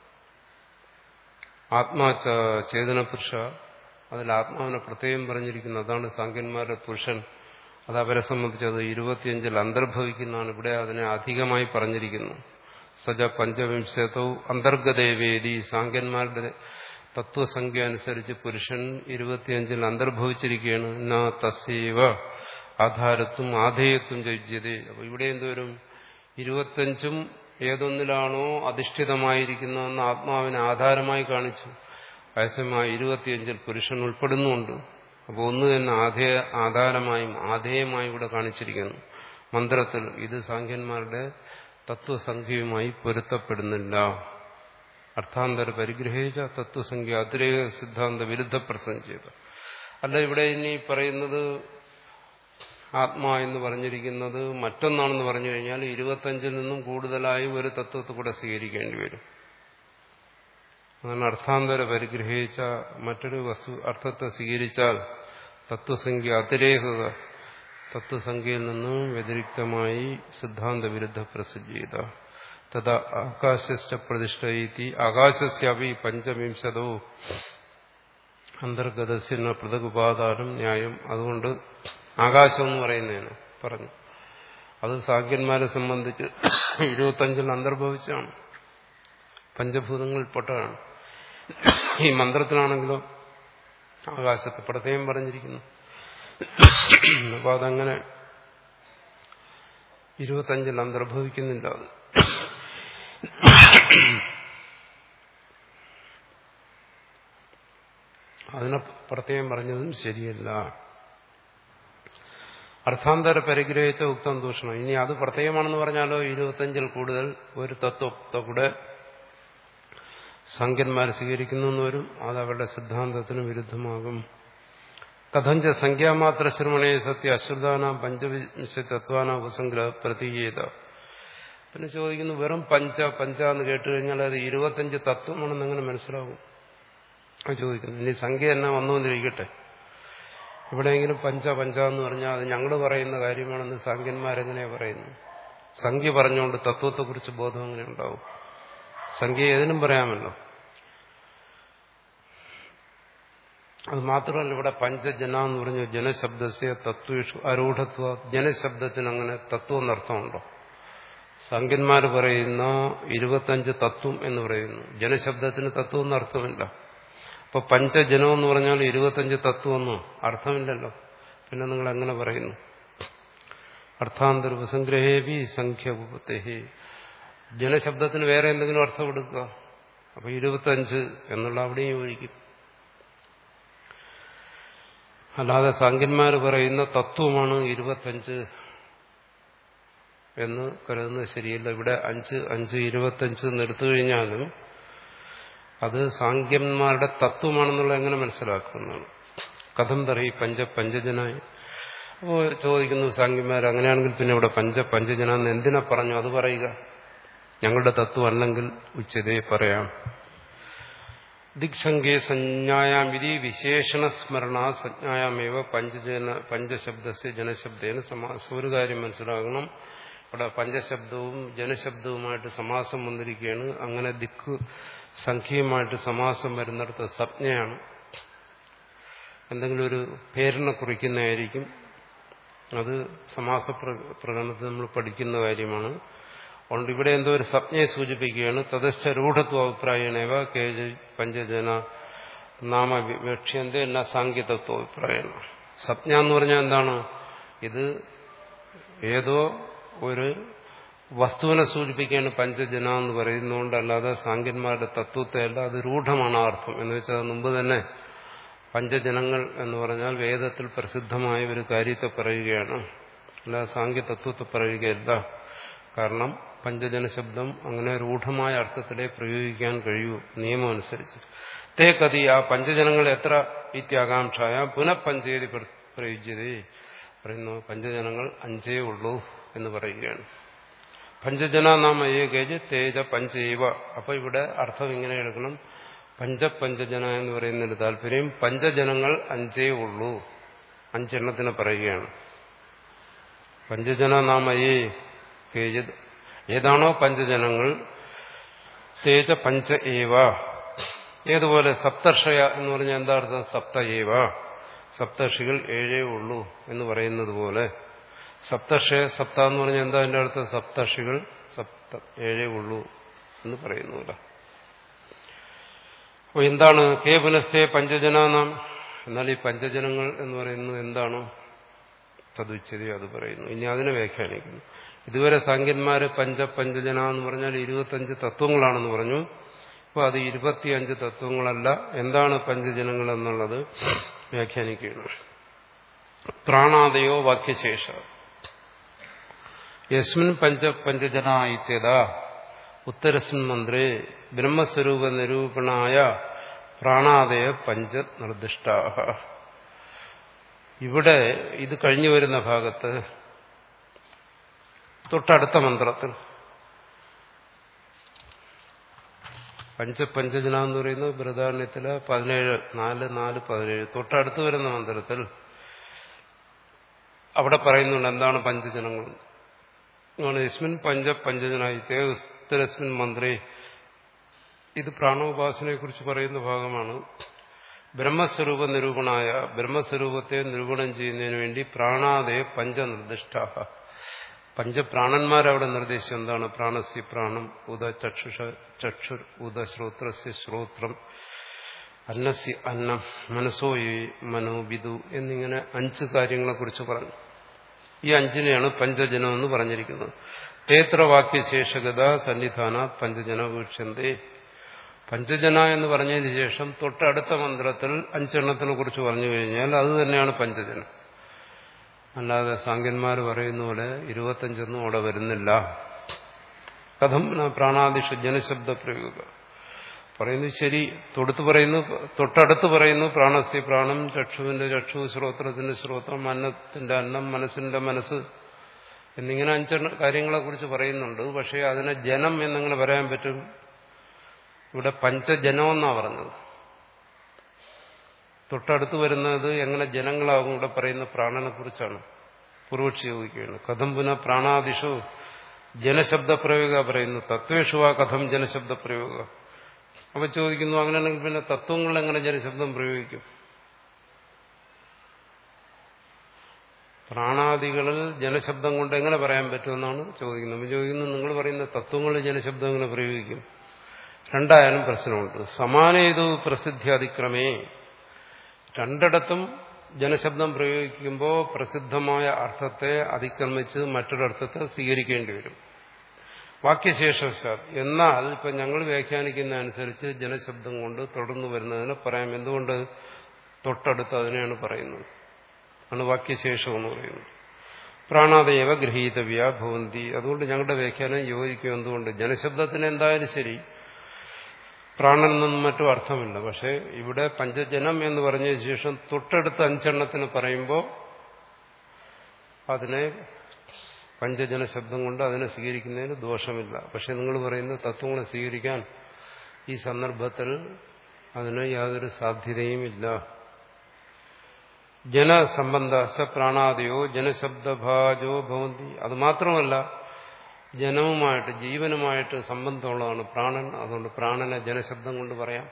ആത്മാ ചേതന പുരുഷ അതിൽ ആത്മാവിനെ പ്രത്യേകം പറഞ്ഞിരിക്കുന്നു അതാണ് സാങ്കന്മാരുടെ പുരുഷൻ അത് അവരെ സംബന്ധിച്ചത് ഇരുപത്തിയഞ്ചിൽ അന്തർഭവിക്കുന്നതാണ് ഇവിടെ അതിനെ അധികമായി പറഞ്ഞിരിക്കുന്നു സജ പഞ്ചവിംശതവും അന്തർഗതേവേദി സാങ്കന്മാരുടെ തത്വസംഖ്യ അനുസരിച്ച് പുരുഷൻ ഇരുപത്തിയഞ്ചിൽ അന്തർഭവിച്ചിരിക്കുകയാണ് ന തസ്സീവ ആധാരത്വം ആധേയത്വം ചോദിച്ചത് അപ്പൊ ഇവിടെ എന്തോരും ഇരുപത്തഞ്ചും ഏതൊന്നിലാണോ അധിഷ്ഠിതമായിരിക്കുന്നതെന്ന് ആത്മാവിനെ ആധാരമായി കാണിച്ചു വയസ്സമായി ഇരുപത്തിയഞ്ചിൽ പുരുഷൻ ഉൾപ്പെടുന്നുണ്ട് അപ്പോൾ ഒന്ന് തന്നെ ആധേയ ആധാരമായും ആധേയമായും ഇവിടെ കാണിച്ചിരിക്കുന്നു മന്ത്രത്തിൽ ഇത് സാഖ്യന്മാരുടെ തത്വസംഖ്യയുമായി പൊരുത്തപ്പെടുന്നില്ല അർത്ഥാന്തര പരിഗ്രഹിച്ച തത്വസംഖ്യ അതിരേക സിദ്ധാന്ത വിരുദ്ധ പ്രസംഗിച്ചത് അല്ല ഇവിടെ ഇനി പറയുന്നത് ആത്മാ എന്ന് പറഞ്ഞിരിക്കുന്നത് മറ്റൊന്നാണെന്ന് പറഞ്ഞു കഴിഞ്ഞാൽ ഇരുപത്തഞ്ചിൽ നിന്നും കൂടുതലായി ഒരു തത്വത്തെ കൂടെ സ്വീകരിക്കേണ്ടി വരും അങ്ങനെ അർത്ഥാന്തര പരിഗ്രഹിച്ച മറ്റൊരു വസ്തു അർത്ഥത്തെ സ്വീകരിച്ചാൽ തത്വസംഖ്യ അതിരേക തത്വസംഖ്യയിൽ നിന്നും വ്യതിരിക്തമായി സിദ്ധാന്ത വിരുദ്ധ പ്രസിദ്ധീത തഥാ ആകാശ പ്രതിഷ്ഠയിത്തി ആകാശസ്യാപി പഞ്ചവിംശതോ അന്തർഗതസ്യ പൃഥകുപാദാനം ന്യായം അതുകൊണ്ട് ആകാശം എന്ന് പറയുന്നതിന് പറഞ്ഞു അത് സാഖ്യന്മാരെ സംബന്ധിച്ച് ഇരുപത്തഞ്ചിൽ അന്തർഭവിച്ചാണ് പഞ്ചഭൂതങ്ങളിൽപ്പെട്ടതാണ് ഈ മന്ത്രത്തിലാണെങ്കിലോ ആകാശത്തെ പ്രത്യേകം പറഞ്ഞിരിക്കുന്നു അപ്പൊ അതങ്ങനെ ഇരുപത്തഞ്ചിൽ അന്തർഭവിക്കുന്നില്ല അത് അതിനെ പ്രത്യേകം പറഞ്ഞതും ശരിയല്ല അർത്ഥാന്തര പരിഗ്രഹിച്ച ഉക്തം ദൂഷണം ഇനി അത് പ്രത്യേകമാണെന്ന് പറഞ്ഞാലോ ഇരുപത്തഞ്ചിൽ കൂടുതൽ ഒരു തത്വത്തെ കൂടെ സംഖ്യന്മാർ സ്വീകരിക്കുന്നു എന്ന് വരും അത് അവരുടെ സിദ്ധാന്തത്തിന് വിരുദ്ധമാകും കഥഞ്ച സംഖ്യാമാത്ര ശ്രമണേ സത്യ അശ്രുതാന പഞ്ചവിംശ തത്വാന ഉപസംഗ്രഹ പ്രതീയത പിന്നെ ചോദിക്കുന്നു വെറും പഞ്ച പഞ്ച എന്ന് കേട്ട് കഴിഞ്ഞാൽ അത് ഇരുപത്തഞ്ച് തത്വമാണെന്ന് എങ്ങനെ മനസ്സിലാവും അത് ചോദിക്കുന്നു ഇനി സംഖ്യ എന്നാ വന്നുകൊണ്ടിരിക്കട്ടെ എവിടെയെങ്കിലും പഞ്ച പഞ്ച എന്ന് പറഞ്ഞാൽ അത് ഞങ്ങൾ പറയുന്ന കാര്യമാണെന്ന് സംഖ്യന്മാരെങ്ങനെയാ പറയുന്നു സംഖ്യ പറഞ്ഞുകൊണ്ട് തത്വത്തെക്കുറിച്ച് ബോധം എങ്ങനെ ഉണ്ടാവും സംഖ്യ ഏതിനും പറയാമല്ലോ അത് മാത്രമല്ല ഇവിടെ പഞ്ചജന എന്ന് പറഞ്ഞു ജനശബ്ദസ്യ തത്വേഷു അരൂഢത്വ ജനശബ്ദത്തിന് അങ്ങനെ തത്വം എന്നർത്ഥമുണ്ടോ സംഖ്യന്മാർ പറയുന്ന ഇരുപത്തഞ്ച് തത്വം എന്ന് പറയുന്നു ജനശബ്ദത്തിന് തത്വം എന്നർത്ഥമില്ല അപ്പൊ പഞ്ചജനം എന്ന് പറഞ്ഞാൽ ഇരുപത്തഞ്ച് തത്വമൊന്നും അർത്ഥമില്ലല്ലോ പിന്നെ നിങ്ങൾ എങ്ങനെ പറയുന്നു അർത്ഥാന്തര ഉപസംഗ്രഹേവി സംഖ്യ ഉപത്തേഹി ജനശബ്ദത്തിന് വേറെ എന്തെങ്കിലും അർത്ഥം എടുക്കുക അപ്പൊ ഇരുപത്തഞ്ച് എന്നുള്ള അവിടെയും യോജിക്കും അല്ലാതെ സാങ്കന്മാർ പറയുന്ന തത്വമാണ് ഇരുപത്തഞ്ച് എന്ന് കരുതുന്നത് ശരിയല്ല ഇവിടെ അഞ്ച് അഞ്ച് ഇരുപത്തഞ്ച് എടുത്തു കഴിഞ്ഞാലും അത് സാങ്കന്മാരുടെ തത്വമാണെന്നുള്ള എങ്ങനെ മനസ്സിലാക്കുന്നതാണ് കഥം തറയി പഞ്ച പഞ്ചജനായി അപ്പോൾ ചോദിക്കുന്നു സാങ്കന്മാർ അങ്ങനെയാണെങ്കിൽ പിന്നെ ഇവിടെ പഞ്ച പഞ്ചജന എന്ന് എന്തിനാ പറഞ്ഞു അത് പറയുക ഞങ്ങളുടെ തത്വം അല്ലെങ്കിൽ ഉച്ചതേ പറയാം ദിക്സംഖ്യേ സഞ്ജായാം വിധി വിശേഷണ സ്മരണ സജ്ഞായാമേവ പഞ്ചജന പഞ്ചശബ്ദസ്യ ജനശബ്ദേന സമാസം ഒരു കാര്യം മനസ്സിലാകണം ഇവിടെ പഞ്ചശബ്ദവും ജനശബ്ദവുമായിട്ട് സമാസം വന്നിരിക്കുകയാണ് അങ്ങനെ ദിക്ക് സംഖ്യയുമായിട്ട് സമാസം വരുന്നിടത്ത് സംജ്ഞയാണ് എന്തെങ്കിലും ഒരു പേരിനെ കുറിക്കുന്നതായിരിക്കും അത് സമാസ പ്രകടനത്തിൽ നമ്മൾ പഠിക്കുന്ന കാര്യമാണ് അതുകൊണ്ട് ഇവിടെ എന്തോ ഒരു സംജ്ഞയെ സൂചിപ്പിക്കുകയാണ് തദശ്ച രൂഢത്വ അഭിപ്രായണേവ കെ പഞ്ചജന നാമ വിവക്ഷ്യന്ത എന്ന സാങ്കേതത്വ അഭിപ്രായണ സംജ്ഞ എന്ന് പറഞ്ഞാൽ എന്താണ് ഇത് ഏതോ ഒരു വസ്തുവിനെ സൂചിപ്പിക്കുകയാണ് പഞ്ചജന എന്ന് പറയുന്നതുകൊണ്ട് അല്ലാതെ സാങ്കന്മാരുടെ തത്വത്തെ അല്ല അത് രൂഢമാണ് ആ അർത്ഥം എന്ന് വെച്ചാൽ മുമ്പ് തന്നെ പഞ്ചജനങ്ങൾ എന്ന് പറഞ്ഞാൽ വേദത്തിൽ പ്രസിദ്ധമായ ഒരു കാര്യത്തെ പറയുകയാണ് അല്ല സാങ്കേ തത്വത്തെ പറയുകയല്ല കാരണം പഞ്ചജന ശബ്ദം അങ്ങനെ രൂഢമായ അർത്ഥത്തിലേ പ്രയോഗിക്കാൻ കഴിയൂ നിയമം അനുസരിച്ച് തേ കതി ആ പഞ്ചജനങ്ങൾ എത്ര ഇത്യാകാംക്ഷായ പുനഃപഞ്ചേതി പ്രയുജ്യതേ പറയുന്നു പഞ്ചജനങ്ങൾ അഞ്ചേ ഉള്ളൂ എന്ന് പറയുകയാണ് പഞ്ചജന നാമ ഏകേജ് തേജ പഞ്ചൈവ അപ്പൊ ഇവിടെ അർത്ഥം ഇങ്ങനെ എടുക്കണം പഞ്ചപഞ്ചജന എന്ന് പറയുന്നതിന് താല്പര്യം പഞ്ചജനങ്ങൾ അഞ്ചേ ഉള്ളൂ അഞ്ചെണ്ണത്തിന് പറയുകയാണ് പഞ്ചജന നാമയേ കേജിത് ഏതാണോ പഞ്ചജനങ്ങൾ തേജ പഞ്ച ഏവ ഏതുപോലെ സപ്തർഷയ എന്ന് പറഞ്ഞാൽ എന്താ അർത്ഥം സപ്ത ഏവ സപ്തർഷികൾ ഏഴേ ഉള്ളൂ എന്ന് പറയുന്നത് പോലെ സപ്തർഷയ സപ്ത എന്ന് പറഞ്ഞാൽ എന്താ അതിന്റെ അർത്ഥം സപ്തർഷികൾ സപ്ത ഏഴേ ഉള്ളൂ എന്ന് പറയുന്നു അപ്പോൾ എന്താണ് കേ പുനസ്തേ പഞ്ചജനാനാം എന്നാൽ ഈ പഞ്ചജനങ്ങൾ എന്ന് പറയുന്നത് എന്താണ് തതുച്ചതി അത് പറയുന്നു ഇനി അതിനെ വ്യാഖ്യാനിക്കുന്നു ഇതുവരെ സാങ്കന്മാര് പഞ്ച പഞ്ചജന എന്ന് പറഞ്ഞാൽ ഇരുപത്തഞ്ച് തത്വങ്ങളാണെന്ന് പറഞ്ഞു അപ്പോൾ അത് ഇരുപത്തിയഞ്ച് തത്വങ്ങളല്ല എന്താണ് പഞ്ചജനങ്ങൾ എന്നുള്ളത് വ്യാഖ്യാനിക്കുകയാണ് പ്രാണാദയോ വാക്യശേഷ യസ്മിൻ പഞ്ച പഞ്ചജന ഇത്യത ഉത്തരസ്മിൻ മന്ത്രേ ബ്രഹ്മസ്വരൂപ നിരൂപണായ പ്രാണാദയ പഞ്ച നിർദ്ദിഷ്ടാഹ ഇവിടെ ഇത് കഴിഞ്ഞു വരുന്ന ഭാഗത്ത് തൊട്ടടുത്ത മന്ത്രത്തിൽ പഞ്ചപഞ്ചജന എന്ന് പറയുന്നത് ബൃഹദാരണ്യത്തില് പതിനേഴ് നാല് നാല് പതിനേഴ് തൊട്ടടുത്ത് വരുന്ന മന്ത്രത്തിൽ അവിടെ പറയുന്നുണ്ട് എന്താണ് പഞ്ചജനങ്ങൾ യസ്മിൻ പഞ്ച പഞ്ചജനായിത്തേ ഉത്തരസ്മിൻ മന്ത്രേ ഇത് പ്രാണോപാസനയെ കുറിച്ച് പറയുന്ന ഭാഗമാണ് ബ്രഹ്മസ്വരൂപ നിരൂപണായ ബ്രഹ്മസ്വരൂപത്തെ നിരൂപണം ചെയ്യുന്നതിന് വേണ്ടി പ്രാണാദയ പഞ്ചനിർദ്ദിഷ്ടാഹ പഞ്ചപ്രാണന്മാരവിടെ നിർദ്ദേശിച്ചത് എന്താണ് പ്രാണസ്യ പ്രാണം ഉദ ചക്ഷുഷ ചക്ഷുർ ഉദ ശ്രോത്രസ്യ ശ്രോത്രം അന്നസ്യ അന്നം മനസ്സോ മനോ ബിദു എന്നിങ്ങനെ അഞ്ച് കാര്യങ്ങളെക്കുറിച്ച് പറഞ്ഞു ഈ അഞ്ചിനെയാണ് പഞ്ചജനം എന്ന് പറഞ്ഞിരിക്കുന്നത് ക്ഷേത്രവാക്യശേഷഗത സന്നിധാന പഞ്ചജന വീക്ഷന്തേ പഞ്ചജന എന്ന് പറഞ്ഞതിന് ശേഷം തൊട്ടടുത്ത മന്ത്രത്തിൽ അഞ്ചെണ്ണത്തിനെ കുറിച്ച് പറഞ്ഞു കഴിഞ്ഞാൽ അത് തന്നെയാണ് പഞ്ചജനം അല്ലാതെ സാങ്കന്മാർ പറയുന്ന പോലെ ഇരുപത്തഞ്ചൊന്നും അവിടെ വരുന്നില്ല കഥം പ്രാണാദിഷു ജനശബ്ദ പ്രയോഗ പറയുന്നു ശരി തൊടുത്ത് പറയുന്നു തൊട്ടടുത്ത് പറയുന്നു പ്രാണസ്യ പ്രാണം ചക്ഷുവിന്റെ ചക്ഷു ശ്രോത്രത്തിന്റെ ശ്രോത്രം അന്നത്തിന്റെ അന്നം മനസ്സിന്റെ മനസ്സ് എന്നിങ്ങനെ അഞ്ചെണ്ണ കാര്യങ്ങളെക്കുറിച്ച് പറയുന്നുണ്ട് പക്ഷേ അതിനെ ജനം എന്നിങ്ങനെ പറയാൻ പറ്റും ഇവിടെ പഞ്ചജനമെന്നാണ് പറഞ്ഞത് തൊട്ടടുത്ത് വരുന്നത് എങ്ങനെ ജനങ്ങളാകും ഇവിടെ പറയുന്ന പ്രാണനെ കുറിച്ചാണ് പൂർവക്ഷി ചോദിക്കുകയാണ് കഥം പുനഃ പ്രാണാദിഷു ജനശബ്ദ പ്രയോഗ പറയുന്നു തത്വേഷു ആ കഥം ജനശബ്ദ പ്രയോഗ അപ്പൊ ചോദിക്കുന്നു അങ്ങനെയാണെങ്കിൽ പിന്നെ തത്വങ്ങൾ എങ്ങനെ ജനശബ്ദം പ്രയോഗിക്കും പ്രാണാദികളിൽ ജനശബ്ദം കൊണ്ട് എങ്ങനെ പറയാൻ പറ്റുമെന്നാണ് ചോദിക്കുന്നത് നമ്മൾ ചോദിക്കുന്നു നിങ്ങൾ പറയുന്ന തത്വങ്ങളിൽ ജനശബ്ദം എങ്ങനെ പ്രയോഗിക്കും രണ്ടായാലും പ്രശ്നമുണ്ട് സമാനേതു പ്രസിദ്ധ്യാതിക്രമേ രണ്ടിടത്തും ജനശബ്ദം പ്രയോഗിക്കുമ്പോൾ പ്രസിദ്ധമായ അർത്ഥത്തെ അതിക്രമിച്ച് മറ്റൊരർത്ഥത്തെ സ്വീകരിക്കേണ്ടി വരും വാക്യശേഷവശാൽ എന്നാൽ ഇപ്പൊ ഞങ്ങൾ വ്യാഖ്യാനിക്കുന്ന അനുസരിച്ച് ജനശബ്ദം കൊണ്ട് തുടർന്ന് വരുന്നതിന് പറയാം എന്തുകൊണ്ട് തൊട്ടടുത്ത് അതിനെയാണ് പറയുന്നത് ആണ് വാക്യശേഷം എന്ന് പറയുന്നത് പ്രാണാദയവ ഗൃഹീതവ്യ ഭവന്തി അതുകൊണ്ട് ഞങ്ങളുടെ വ്യാഖ്യാനം യോജിക്കും എന്തുകൊണ്ട് ജനശബ്ദത്തിന് എന്തായാലും ശരി പ്രാണൻ നിന്നും മറ്റും അർത്ഥമില്ല പക്ഷെ ഇവിടെ പഞ്ചജനം എന്ന് പറഞ്ഞ ശേഷം തൊട്ടടുത്ത അഞ്ചെണ്ണത്തിന് പറയുമ്പോൾ അതിനെ പഞ്ചജന ശബ്ദം കൊണ്ട് അതിനെ സ്വീകരിക്കുന്നതിന് ദോഷമില്ല പക്ഷെ നിങ്ങൾ പറയുന്ന തത്വങ്ങളെ സ്വീകരിക്കാൻ ഈ സന്ദർഭത്തിൽ അതിന് യാതൊരു സാധ്യതയുമില്ല ജനസംബന്ധ സ പ്രാണാദയോ ജനശബ്ദഭാജോ ഭവന്തി അത് മാത്രമല്ല ജനവുമായിട്ട് ജീവനുമായിട്ട് സംബന്ധമുള്ളതാണ് പ്രാണൻ അതുകൊണ്ട് പ്രാണനെ ജനശബ്ദം കൊണ്ട് പറയാം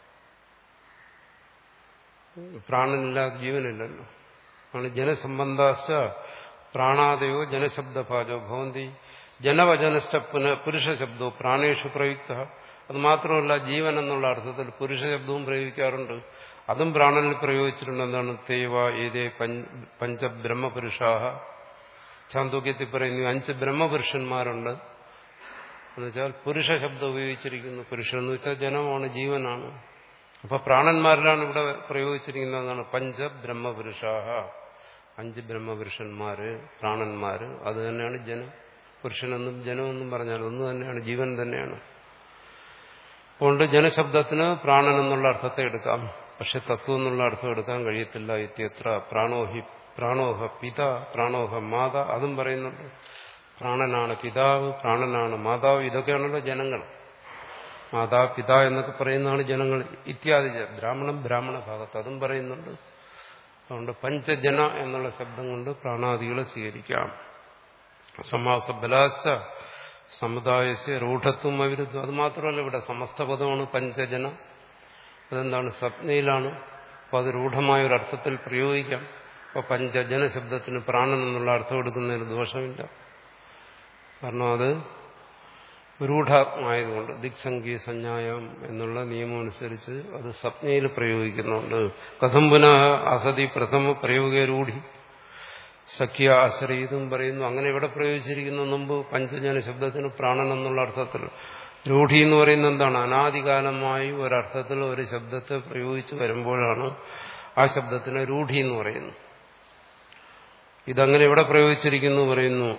പ്രാണനില്ലാതെ ജീവനില്ലല്ലോ ആണ് ജനസംബന്ധാശ്ച പ്രാണാദയോ ജനശബ്ദഭാജോ ഭവന്തി ജനവചനസ്ഥ പുരുഷ ശബ്ദോ പ്രാണേഷു പ്രയുക്ത അത് മാത്രമല്ല ജീവൻ എന്നുള്ള അർത്ഥത്തിൽ പുരുഷ ശബ്ദവും പ്രയോഗിക്കാറുണ്ട് അതും പ്രാണനിൽ പ്രയോഗിച്ചിട്ടുണ്ട് എന്താണ് തേവ ഏതേ പഞ്ചബ്രഹ്മപുരുഷാഹ ചാന്തോക്യത്തിൽ പറയുന്നു അഞ്ച് ബ്രഹ്മപുരുഷന്മാരുണ്ട് എന്നുവെച്ചാൽ പുരുഷ ശബ്ദം ഉപയോഗിച്ചിരിക്കുന്നു പുരുഷൻ എന്ന് വെച്ചാൽ ജനമാണ് ജീവനാണ് അപ്പൊ പ്രാണന്മാരിലാണ് ഇവിടെ പ്രയോഗിച്ചിരിക്കുന്നതാണ് പഞ്ചബ്രഹ്മപുരുഷാഹ അഞ്ച് ബ്രഹ്മപുരുഷന്മാര് പ്രാണന്മാര് അത് തന്നെയാണ് ജനം പുരുഷനെന്നും ജനമെന്നും പറഞ്ഞാൽ ഒന്ന് തന്നെയാണ് ജീവൻ തന്നെയാണ് അതുകൊണ്ട് ജനശബ്ദത്തിന് പ്രാണൻ എന്നുള്ള അർത്ഥത്തെ എടുക്കാം പക്ഷെ തത്വം എന്നുള്ള അർത്ഥം എടുക്കാൻ കഴിയത്തില്ല ഇത്യത്ര പ്രാണോഹി പ്രാണോഹ പിത പ്രാണോഹ മാത അതും പറയുന്നുണ്ട് പ്രാണനാണ് പിതാവ് പ്രാണനാണ് മാതാവ് ഇതൊക്കെയാണല്ലോ ജനങ്ങൾ മാതാ പിത എന്നൊക്കെ പറയുന്നതാണ് ജനങ്ങൾ ഇത്യാദി ബ്രാഹ്മണം ബ്രാഹ്മണ ഭാഗത്ത് അതും പറയുന്നുണ്ട് അതുകൊണ്ട് പഞ്ചജന എന്നുള്ള ശബ്ദം കൊണ്ട് പ്രാണാദികളെ സ്വീകരിക്കാം സമാസ ബലാശ്ച സമുദായസ്യ രൂഢത്വം അവിരുദ്ധം അത് മാത്രമല്ല ഇവിടെ സമസ്ത പദമാണ് പഞ്ചജന അതെന്താണ് സ്വപ്നയിലാണ് അപ്പൊ അത് രൂഢമായ ഒരു അർത്ഥത്തിൽ പ്രയോഗിക്കാം അപ്പൊ പഞ്ചജന ശബ്ദത്തിന് പ്രാണൻ എന്നുള്ള അർത്ഥം എടുക്കുന്നതിന് ദോഷമില്ല കാരണം അത് രൂഢമായതുകൊണ്ട് ദിക്സംഗീ സഞ്ജായം എന്നുള്ള നിയമം അനുസരിച്ച് അത് സ്വപ്നയിൽ പ്രയോഗിക്കുന്നുണ്ട് കഥം പുനഃ അസതി പ്രഥമ പ്രയോഗ രൂഢി സഖ്യ ആശ്രയിതും പറയുന്നു അങ്ങനെ ഇവിടെ പ്രയോഗിച്ചിരിക്കുന്ന മുമ്പ് പഞ്ചജന ശബ്ദത്തിന് പ്രാണൻ എന്നുള്ള അർത്ഥത്തിൽ രൂഢി എന്ന് പറയുന്നത് എന്താണ് അനാദികാലമായി ഒരർത്ഥത്തിൽ ഒരു ശബ്ദത്തെ പ്രയോഗിച്ച് വരുമ്പോഴാണ് ആ ശബ്ദത്തിന് രൂഢി എന്ന് പറയുന്നു ഇതങ്ങനെ ഇവിടെ പ്രയോഗിച്ചിരിക്കുന്നു പറയുന്നു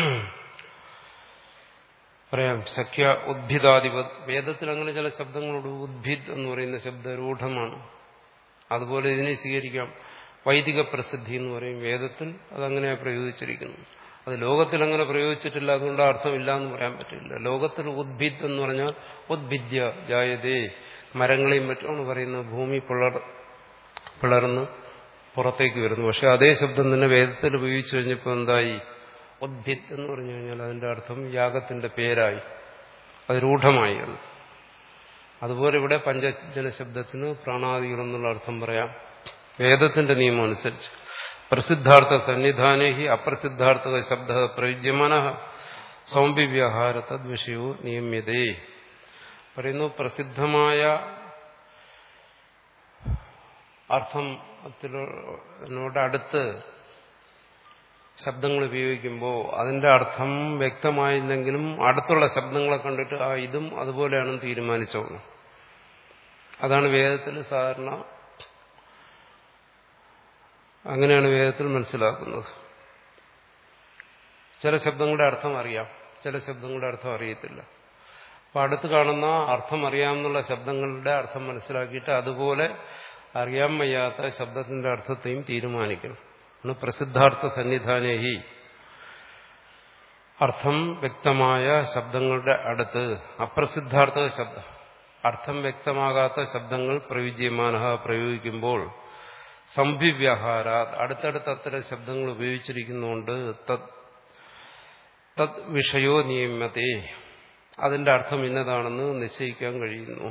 പറയാം സഖ്യ ഉദ്ഭിദാധിപ വേദത്തിൽ അങ്ങനെ ചില ശബ്ദങ്ങളോട് ഉദ്ഭിദ് എന്ന് പറയുന്ന ശബ്ദ രൂഢമാണ് അതുപോലെ ഇതിനെ സ്വീകരിക്കാം വൈദിക പ്രസിദ്ധി എന്ന് പറയും വേദത്തിൽ അതങ്ങനെ പ്രയോഗിച്ചിരിക്കുന്നു അത് ലോകത്തിൽ അങ്ങനെ പ്രയോഗിച്ചിട്ടില്ല അതുകൊണ്ട് അർത്ഥമില്ല എന്ന് പറയാൻ പറ്റില്ല ലോകത്തിൽ ഉദ്ഭിദ് എന്ന് പറഞ്ഞാൽ ഉദ്ഭിദ്യ ജായതേ മരങ്ങളെയും മറ്റുമാണ് പറയുന്നത് ഭൂമി പിളർ പിളർന്ന് പുറത്തേക്ക് വരുന്നു പക്ഷെ അതേ ശബ്ദം തന്നെ വേദത്തിൽ ഉപയോഗിച്ചു കഴിഞ്ഞപ്പോൾ എന്തായി ഉദ്ഭിദ് എന്ന് പറഞ്ഞു കഴിഞ്ഞാൽ അതിന്റെ അർത്ഥം യാഗത്തിന്റെ പേരായി അത് രൂഢമായി അത് അതുപോലെ ഇവിടെ പഞ്ചജന ശബ്ദത്തിന് പ്രാണാദികൾ എന്നുള്ള അർത്ഥം പറയാം വേദത്തിന്റെ നിയമം അനുസരിച്ച് പ്രസിദ്ധാർത്ഥ സന്നിധാനേ ഹി അപ്രസിദ്ധാർത്ഥ ശബ്ദ പ്രയുജ്യമാന സൗമ്യവ്യവഹാര തദ്വിഷയോ നിയമ്യതേ പറയുന്നു പ്രസിദ്ധമായ അർത്ഥത്തിനോട് അടുത്ത് ശബ്ദങ്ങൾ ഉപയോഗിക്കുമ്പോൾ അതിന്റെ അർത്ഥം വ്യക്തമായില്ലെങ്കിലും അടുത്തുള്ള ശബ്ദങ്ങളെ കണ്ടിട്ട് ആ ഇതും അതുപോലെയാണെന്ന് തീരുമാനിച്ചോളൂ അതാണ് വേദത്തിൽ സാധാരണ അങ്ങനെയാണ് വേദത്തിൽ മനസ്സിലാക്കുന്നത് ചില ശബ്ദങ്ങളുടെ അർത്ഥം അറിയാം ചില ശബ്ദങ്ങളുടെ അർത്ഥം അറിയത്തില്ല അപ്പൊ അടുത്ത് കാണുന്ന അർത്ഥം അറിയാമെന്നുള്ള ശബ്ദങ്ങളുടെ അർത്ഥം മനസ്സിലാക്കിയിട്ട് അതുപോലെ അറിയാൻ വയ്യാത്ത ശബ്ദത്തിന്റെ അർത്ഥത്തെയും തീരുമാനിക്കണം ആണ് പ്രസിദ്ധാർത്ഥ സന്നിധാനേഹി അർത്ഥം വ്യക്തമായ ശബ്ദങ്ങളുടെ അടുത്ത് അപ്രസിദ്ധാർത്ഥ ശബ്ദം അർത്ഥം വ്യക്തമാകാത്ത ശബ്ദങ്ങൾ പ്രയുജ്യമാന പ്രയോഗിക്കുമ്പോൾ സംഭിവ്യഹാര അടുത്തടുത്ത് അത്തരം ശബ്ദങ്ങൾ ഉപയോഗിച്ചിരിക്കുന്നതുകൊണ്ട് തത് തത് വിഷയോ നിയമത്തെ അതിന്റെ അർത്ഥം ഇന്നതാണെന്ന് നിശ്ചയിക്കാൻ കഴിയുന്നു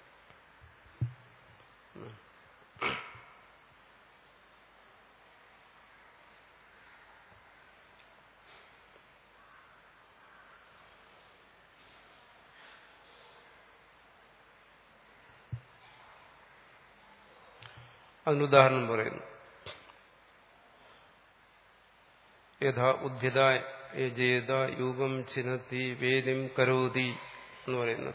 അതിനുദാഹരണം പറയുന്നു യഥാ ഉദ്ഭിത യജേത യൂപം ചിനത്തി വേദിം കരോതി എന്ന് പറയുന്നത്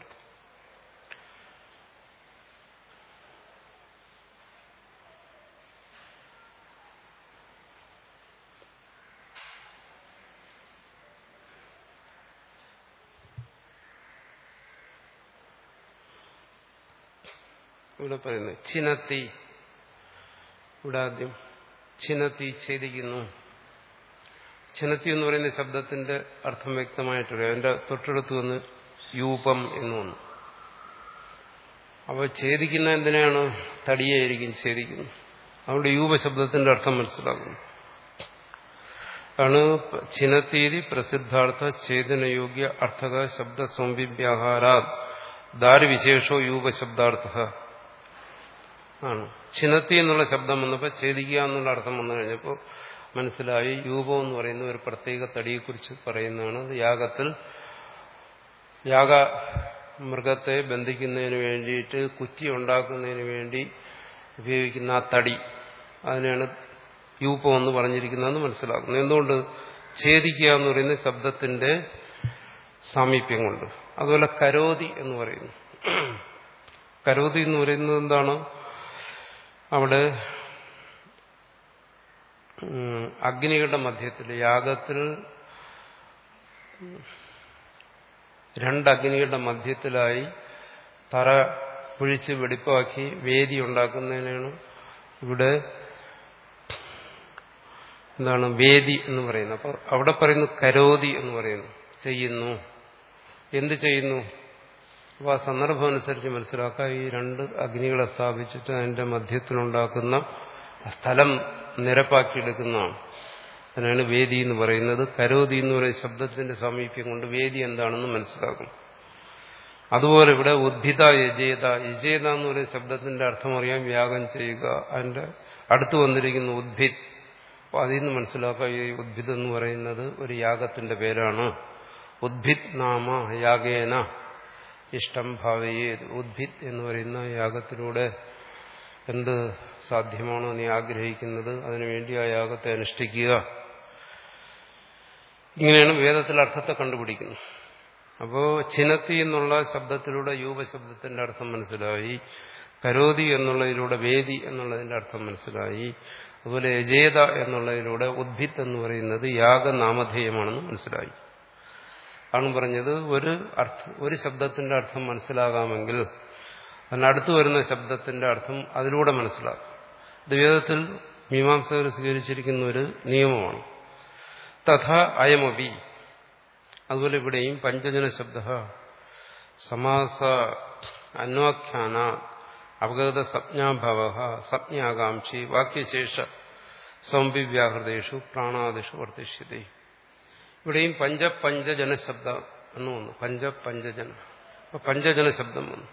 ഇവിടെ പറയുന്നു ചിനത്തി ഇവിടെ ആദ്യം ചിനത്തി ഛേദിക്കുന്നു ചിനത്തി എന്ന് പറയുന്ന ശബ്ദത്തിന്റെ അർത്ഥം വ്യക്തമായിട്ടറിയാം അതിന്റെ തൊട്ടടുത്ത് വന്ന് യൂപം എന്ന് വന്നു അപ്പോൾ ഛേദിക്കുന്ന എന്തിനാണ് തടിയായിരിക്കും ഛേദിക്കുന്നു അതുകൊണ്ട് യൂപ ശബ്ദത്തിന്റെ അർത്ഥം മനസ്സിലാക്കുന്നു ആണ് ചിനത്തീതി പ്രസിദ്ധാർത്ഥ ഛേദനയോഗ്യ അർത്ഥക ശബ്ദ സംവിവ്യാഹാരാ ദാരുവിശേഷോ യൂപ ശബ്ദാർത്ഥ ആണ് ചിനത്തി എന്നുള്ള ശബ്ദം വന്നപ്പോൾ ഛേദിക്കുക എന്നുള്ള അർത്ഥം വന്നു കഴിഞ്ഞപ്പോൾ മനസ്സിലായി യൂപം എന്ന് പറയുന്ന ഒരു പ്രത്യേക തടിയെക്കുറിച്ച് പറയുന്നതാണ് യാഗത്തിൽ യാഗ മൃഗത്തെ ബന്ധിക്കുന്നതിന് വേണ്ടിയിട്ട് കുറ്റി ഉണ്ടാക്കുന്നതിന് വേണ്ടി ഉപയോഗിക്കുന്ന ആ തടി അതിനാണ് യൂപം എന്ന് പറഞ്ഞിരിക്കുന്നതെന്ന് മനസ്സിലാക്കുന്നു എന്തുകൊണ്ട് ഛേദിക്കുക എന്ന് പറയുന്ന ശബ്ദത്തിന്റെ സാമീപ്യം കൊണ്ട് അതുപോലെ കരോതി എന്ന് പറയുന്നു കരോതി എന്ന് പറയുന്നത് എന്താണ് അവിടെ അഗ്നികളുടെ മധ്യത്തിൽ യാഗത്തിൽ രണ്ട് അഗ്നികളുടെ മധ്യത്തിലായി തറ കുഴിച്ച് വെടിപ്പാക്കി വേദി ഉണ്ടാക്കുന്നതിനാണ് ഇവിടെ എന്താണ് വേദി എന്ന് പറയുന്നത് അപ്പോൾ അവിടെ പറയുന്നു കരോതി എന്ന് പറയുന്നു ചെയ്യുന്നു എന്ത് ചെയ്യുന്നു അപ്പോൾ ആ സന്ദർഭം അനുസരിച്ച് മനസ്സിലാക്കുക ഈ രണ്ട് അഗ്നികളെ സ്ഥാപിച്ചിട്ട് അതിന്റെ മധ്യത്തിലുണ്ടാക്കുന്ന സ്ഥലം നിരപ്പാക്കിയെടുക്കുന്നതാണ് അതിനാണ് വേദി എന്ന് പറയുന്നത് കരോതി എന്ന് പറയുന്ന ശബ്ദത്തിന്റെ സമീപ്യം കൊണ്ട് വേദി എന്താണെന്ന് മനസ്സിലാക്കും അതുപോലെ ഇവിടെ ഉദ്ഭിത യജേത യജേത എന്ന് പറയുന്ന ശബ്ദത്തിന്റെ അർത്ഥം അറിയാൻ യാഗം ചെയ്യുക അതിന്റെ അടുത്ത് വന്നിരിക്കുന്ന ഉദ്ഭിത് അപ്പോൾ അതിൽ നിന്ന് മനസ്സിലാക്കുക ഈ ഉദ്ഭിത് എന്ന് പറയുന്നത് ഒരു യാഗത്തിന്റെ പേരാണ് ഉദ്ഭിത് നാമ യാഗേന ഇഷ്ടം ഭാവയെ ഉദ്ഭിത് എന്ന് പറയുന്ന യാഗത്തിലൂടെ എന്ത് സാധ്യമാണോ നീ ആഗ്രഹിക്കുന്നത് അതിനുവേണ്ടി ആ യാഗത്തെ അനുഷ്ഠിക്കുക ഇങ്ങനെയാണ് വേദത്തിൽ അർത്ഥത്തെ കണ്ടുപിടിക്കുന്നത് അപ്പോൾ ചിനത്തി എന്നുള്ള ശബ്ദത്തിലൂടെ യൂപശബ്ദത്തിന്റെ അർത്ഥം മനസ്സിലായി കരോതി എന്നുള്ളതിലൂടെ വേദി എന്നുള്ളതിന്റെ അർത്ഥം മനസ്സിലായി അതുപോലെ യജേത എന്നുള്ളതിലൂടെ ഉദ്ഭിത്ത് എന്ന് പറയുന്നത് യാഗനാമധേയമാണെന്ന് മനസ്സിലായി ആണ് പറഞ്ഞത് ഒരു അർത്ഥ ഒരു ശബ്ദത്തിന്റെ അർത്ഥം മനസ്സിലാകാമെങ്കിൽ അതിനടുത്ത് വരുന്ന ശബ്ദത്തിന്റെ അർത്ഥം അതിലൂടെ മനസ്സിലാക്കും ദ്വേദത്തിൽ മീമാംസകർ സ്വീകരിച്ചിരിക്കുന്ന ഒരു നിയമമാണ് തഥ അയമപി അതുപോലെ ഇവിടെയും പഞ്ചജന ശബ്ദ സമാസ അന്വാഖ്യാന അവഗത സംജ്ഞാഭവ സംജ്ഞാകാംക്ഷി വാക്യശേഷ സംവിവ്യാഹൃതേഷു പ്രാണാദിഷു വർദ്ധിഷ്യതേ ഇവിടെയും പഞ്ചപഞ്ചജന ശബ്ദം എന്ന് വന്നു പഞ്ചപഞ്ചജന അപ്പൊ പഞ്ചജന ശബ്ദം വന്നു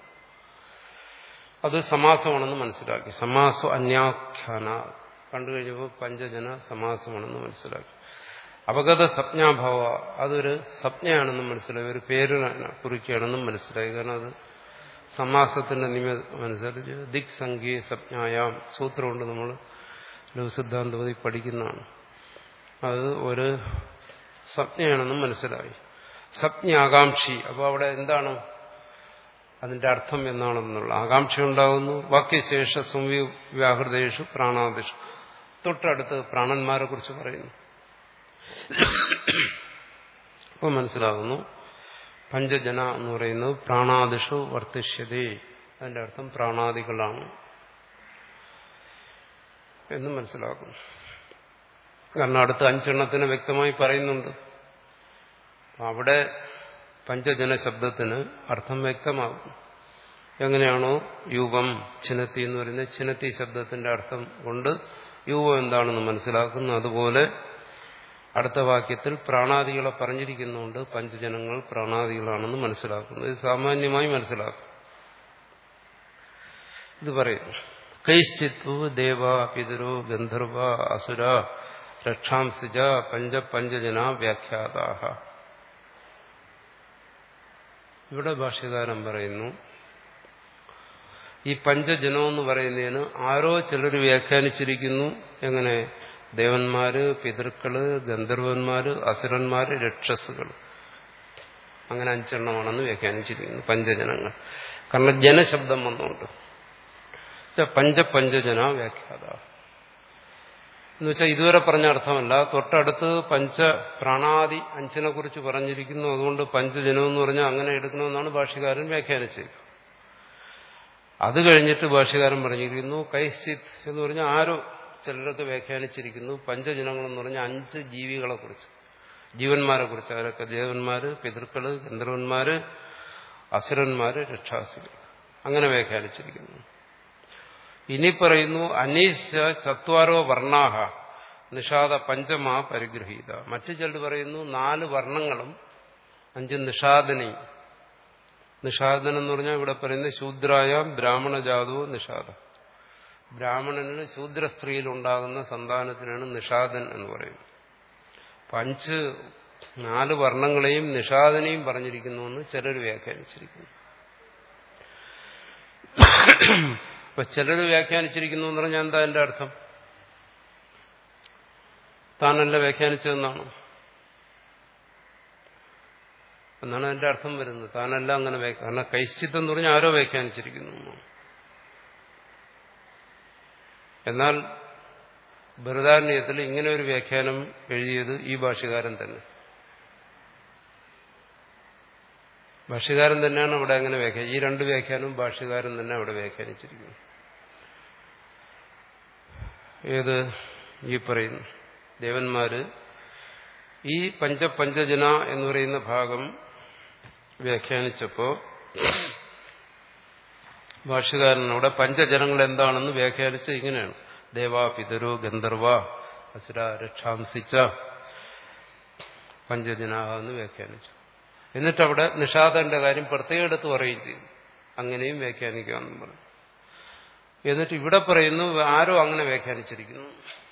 അത് സമാസമാണെന്ന് മനസ്സിലാക്കി സമാസം അന്യാഖ്യാന കണ്ടു കഴിഞ്ഞപ്പോൾ പഞ്ചജന സമാസമാണെന്ന് മനസ്സിലാക്കി അപഗത സംജ്ഞാഭാവ അതൊരു സംജ്ഞയാണെന്ന് മനസ്സിലായി ഒരു പേരിനെ കുറിക്കുകയാണെന്നും മനസ്സിലായി കാരണം അത് സമാസത്തിന്റെ നിയമം അനുസരിച്ച് ദിക് സംഖ്യ സംജ്ഞായാം സൂത്രമുണ്ട് നമ്മൾ ലഘുസിദ്ധാന്തപതി പഠിക്കുന്നതാണ് അത് ഒരു സംജ്ഞയാണെന്നും മനസ്സിലായി സംജ്ഞ ആകാംക്ഷി അപ്പോൾ അവിടെ എന്താണ് അതിന്റെ അർത്ഥം എന്നാണെന്നുള്ള ആകാംക്ഷ ഉണ്ടാകുന്നു വാക്യശേഷ സംവ്യാഹൃതേഷു പ്രാണാദിഷു തൊട്ടടുത്ത് പ്രാണന്മാരെ കുറിച്ച് പറയുന്നു അപ്പോൾ മനസ്സിലാകുന്നു പഞ്ചജന എന്ന് പറയുന്നത് പ്രാണാദിഷു വർത്തിഷ്യതേ അതിന്റെ അർത്ഥം പ്രാണാദികളാണ് എന്ന് മനസ്സിലാക്കുന്നു കാരണം അടുത്ത അഞ്ചെണ്ണത്തിന് വ്യക്തമായി പറയുന്നുണ്ട് അവിടെ പഞ്ചജന ശബ്ദത്തിന് അർത്ഥം വ്യക്തമാകും എങ്ങനെയാണോ യൂപം ചിനത്തി എന്ന് പറയുന്നത് ചിനത്തി ശബ്ദത്തിന്റെ അർത്ഥം കൊണ്ട് യൂപം എന്താണെന്ന് മനസ്സിലാക്കുന്നു അതുപോലെ അടുത്ത വാക്യത്തിൽ പ്രാണാദികളെ പറഞ്ഞിരിക്കുന്നുണ്ട് പഞ്ചജനങ്ങൾ പ്രാണാദികളാണെന്ന് മനസ്സിലാക്കുന്നു ഇത് സാമാന്യമായി മനസ്സിലാക്കും ഇത് പറയുന്നു കൈശ്ചിത്വ ദേവ പിതരോ ഗന്ധർവ അസുര രക്ഷാംസിജ പഞ്ച പഞ്ചജന വ്യാഖ്യാതാഹ ഇവിടെ ഭാഷ്യകാരൻ പറയുന്നു ഈ പഞ്ചജനം എന്ന് പറയുന്നതിന് ആരോ ചിലർ വ്യാഖ്യാനിച്ചിരിക്കുന്നു എങ്ങനെ ദേവന്മാര് പിതൃക്കള് ഗന്ധർവന്മാര് അസുരന്മാര് രക്ഷസുകൾ അങ്ങനെ അഞ്ചെണ്ണമാണെന്ന് വ്യാഖ്യാനിച്ചിരിക്കുന്നു പഞ്ചജനങ്ങൾ കാരണം ജനശബ്ദം വന്നുകൊണ്ട് പഞ്ചപഞ്ചജന വ്യാഖ്യാത എന്ന് വെച്ചാൽ ഇതുവരെ പറഞ്ഞ അർത്ഥമല്ല തൊട്ടടുത്ത് പഞ്ച പ്രാണാദി അഞ്ചിനെ കുറിച്ച് പറഞ്ഞിരിക്കുന്നു അതുകൊണ്ട് പഞ്ചജനം എന്ന് പറഞ്ഞാൽ അങ്ങനെ എടുക്കണമെന്നാണ് ഭാഷ്യകാരൻ വ്യാഖ്യാനിച്ചത് അത് കഴിഞ്ഞിട്ട് ഭാഷ്യകാരൻ പറഞ്ഞിരിക്കുന്നു കൈശ്ചിത് എന്ന് പറഞ്ഞാൽ ആരോ ചിലരൊക്കെ വ്യാഖ്യാനിച്ചിരിക്കുന്നു പഞ്ചജനങ്ങൾ എന്ന് പറഞ്ഞാൽ അഞ്ച് ജീവികളെ കുറിച്ച് ജീവന്മാരെ കുറിച്ച് അവരൊക്കെ ദേവന്മാര് പിതൃക്കള് ഗന്ധർവന്മാര് അസുരന്മാര് രക്ഷാസുകൾ അങ്ങനെ വ്യാഖ്യാനിച്ചിരിക്കുന്നു ഇനി പറയുന്നു അനീശ ചത്വാരോ വർണ്ണാഹ നിഷാദ പഞ്ചമാ പരിഗ്രഹീത മറ്റു ചിലർ പറയുന്നു നാല് വർണ്ണങ്ങളും അഞ്ച് നിഷാദനി നിഷാദനം എന്ന് പറഞ്ഞാൽ ഇവിടെ പറയുന്നത് ശൂദ്രായ ബ്രാഹ്മണ ജാതോ നിഷാദ ബ്രാഹ്മണന് ശൂദ്ര സ്ത്രീയിൽ ഉണ്ടാകുന്ന സന്താനത്തിനാണ് നിഷാദൻ എന്ന് പറയുന്നത് അപ്പൊ അഞ്ച് നാല് വർണ്ണങ്ങളെയും നിഷാദനെയും പറഞ്ഞിരിക്കുന്നുവെന്ന് ചിലർ വ്യാഖ്യാനിച്ചിരിക്കുന്നു അപ്പൊ ചിലർ വ്യാഖ്യാനിച്ചിരിക്കുന്നു എന്ന് പറഞ്ഞാൽ എന്താ എന്റെ അർത്ഥം താനല്ല വ്യാഖ്യാനിച്ചതെന്നാണ് എന്നാണ് എന്റെ അർത്ഥം വരുന്നത് താനല്ല അങ്ങനെ കാരണം കൈശ്ചിത്തം എന്ന് പറഞ്ഞാൽ ആരോ വ്യാഖ്യാനിച്ചിരിക്കുന്നു എന്നാൽ ബൃഹദാരണ്യത്തിൽ ഇങ്ങനെ ഒരു വ്യാഖ്യാനം എഴുതിയത് ഈ ഭാഷ്യകാരൻ തന്നെ ഭാഷ്യകാരൻ തന്നെയാണ് അവിടെ അങ്ങനെ വ്യാഖ്യാനം ഈ രണ്ട് വ്യാഖ്യാനവും ഭാഷ്യകാരൻ തന്നെ അവിടെ വ്യാഖ്യാനിച്ചിരിക്കുന്നു ഏത് ഈ പറയുന്നു ദേവന്മാര് ഈ പഞ്ചപഞ്ചജന എന്ന് പറയുന്ന ഭാഗം വ്യാഖ്യാനിച്ചപ്പോ ഭാഷകാരനോടെ പഞ്ചജനങ്ങൾ എന്താണെന്ന് വ്യാഖ്യാനിച്ച് ഇങ്ങനെയാണ് ദേവാ പിതരോ ഗന്ധർവ അസുര രക്ഷാംസിച്ച പഞ്ചജനാഹ എന്ന് വ്യാഖ്യാനിച്ചു എന്നിട്ട് അവിടെ നിഷാദന്റെ കാര്യം പ്രത്യേകം എടുത്ത് പറയുകയും ചെയ്തു അങ്ങനെയും വ്യാഖ്യാനിക്കാമെന്നും പറഞ്ഞു എന്നിട്ട് ഇവിടെ പറയുന്നു ആരോ അങ്ങനെ വ്യാഖ്യാനിച്ചിരിക്കുന്നു